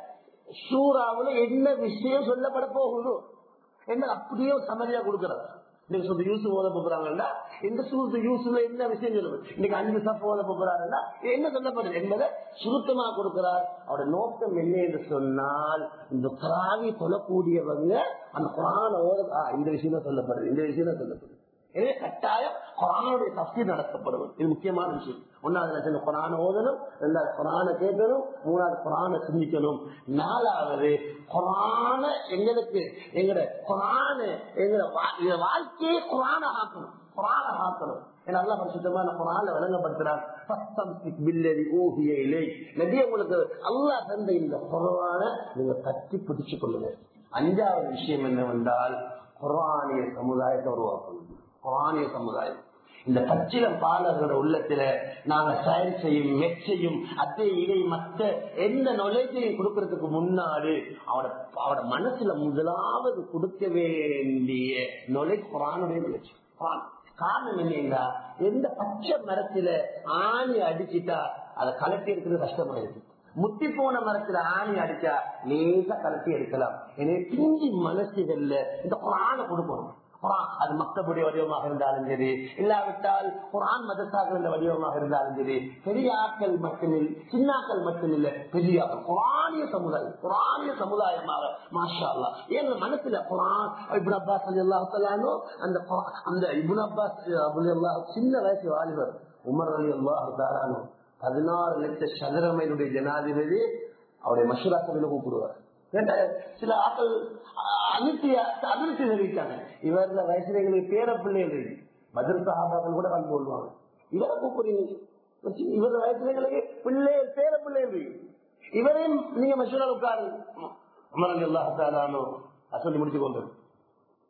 Speaker 1: சூறாவுல என்ன விஷயம் சொல்லப்பட போகுதோ என்ன அப்படியே ஒரு சமதியா கொடுக்கறாரு நீங்க சொல்ற யூஸ் ஓத போறாங்கன்னா இந்த சூரத்து யூஸ்ல என்ன விஷயம் சொல்லுவது இன்னைக்கு அஞ்சு சப் ஓத போறாருன்னா என்ன சொல்லப்படுது என்பதை சுருக்கமா கொடுக்கிறார் அவரோட நோக்கம் என்ன என்று சொன்னால் இந்த குராவி சொல்லக்கூடியவங்க அந்த குரான ஓத ஆ, இந்த விஷயம் தான் சொல்லப்படுது இந்த விஷயம் தான் சொல்லப்படுது எனவே கட்டாயம் குரானுடைய தப்சீர் நடத்தப்படுவது இது முக்கியமான விஷயம் ஒன்னாவது லட்சம் குரான ஓதணும் ரெண்டாவது குரான கேட்கணும் மூணாவது குரான சிந்திக்கணும் நாலாவது குரான எங்களுக்கு எங்கட குரான எங்கட வா- எங்க வாழ்க்கையே குரான ஆக்கணும் குரான ஆக்கணும் ஏன்னா அல்லாஹ் பரிசுத்தமான குரான்ல விளங்கப்படுத்துறார் "ஃபஸ்தம்சிக் பில்லதி ஊஹிய இலை." நபியே உங்களுக்கு அல்லாஹ் தந்த இந்த குரான நீங்க கட்டி பிடிச்சு கொள்ளுங்க அஞ்சாவது விஷயம் என்னவென்றால் குரானிய சமுதாயத்தை உருவாக்கணும் குரானிய சமுதாயம் இந்த பச்சிலம் பாலர்களோட உள்ளத்துல நாங்க செயல் செய்யும் மெச்சையும் அத்தை இதை மற்ற எந்த நுழைச்சையும் கொடுக்கறதுக்கு முன்னாடி அவட அவட மனசுல முதலாவது கொடுக்க வேண்டிய நுழை குரானுடைய முயற்சி குரான் காரணம் என்னன்னா எந்த பச்சை மரத்துல ஆணி அடிச்சிட்டா அதை கலட்டி எடுக்கிறது கஷ்டமா இருக்கு முத்தி போன மரத்துல ஆணி அடிச்சா லேசா கலட்டி எடுக்கலாம் எனவே பிஞ்சி மனசுகள்ல இந்த குரான கொடுக்கணும் குரான் அது மக்தபுடைய வடிவமாக இருந்தாலும் சரி இல்லாவிட்டால் குரான் மதத்தாக இருந்த வடிவமாக இருந்தாலும் சரி பெரிய ஆட்கள் மட்டுமில் சின்னாக்கள் மட்டுமில்ல பெரிய ஆட்கள் குரானிய சமுதாயம் குரானிய சமுதாயமாக மாஷா அல்லா என் மனசுல குரான் இபுன் அப்பாஸ் அலி அல்லாஹாலும் அந்த குரான், அந்த இபுன் அப்பாஸ் அபுல் அல்லாஹ் சின்ன வயசு வாலிபர் உமர் அலி அல்லாஹ் பதினாறு லட்சம் சதுரமையினுடைய ஜனாதிபதி அவருடைய மஷூரா சபையில கூப்பிடுவார் கேட்டா, சில ஆட்கள் அதிர்ச்சி அதிர்ச்சி தெரிவித்தாங்க இவர வயசுல எங்களுக்கு பேர பிள்ளைகள் இருக்கு பதில் சகாபாக்கள் கூட கண்டு கொள்வாங்க இவரை கூப்பிடுறீங்க வச்சு இவர வயசுல எங்களுக்கு பிள்ளைகள் பேர பிள்ளைகள் இருக்கு இவரையும் நீங்க மஷூரா உட்காரு அமரல் எல்லாத்தாலும் சொல்லி முடிச்சு கொண்டு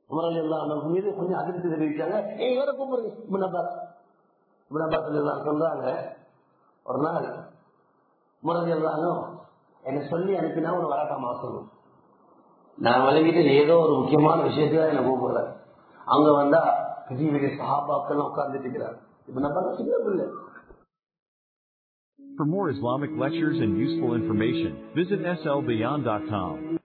Speaker 1: உமரல் எல்லாம் மீது கொஞ்சம் அதிர்ச்சி தெரிவிச்சாங்க ஏ இவரை கூப்பிடுங்க முன்னபாஸ் முன்னபாஸ் எல்லாம் சொல்றாங்க ஒரு நாள் முரல் எல்லாரும் என்னை சொல்லி அனுப்பினா ஒரு வழக்கமா சொல்லணும் நான் விளங்கிட்டு ஏதோ ஒரு முக்கியமான விஷயத்துல என்ன கூப்பிடுறேன் அங்க வந்தா பெரிய பெரிய சஹாபாக்கள் உட்கார்ந்துட்டு இருக்கிறார் இப்ப நம்ம சின்ன பிள்ளை
Speaker 2: For more Islamic lectures and useful information, visit slbeyond.com.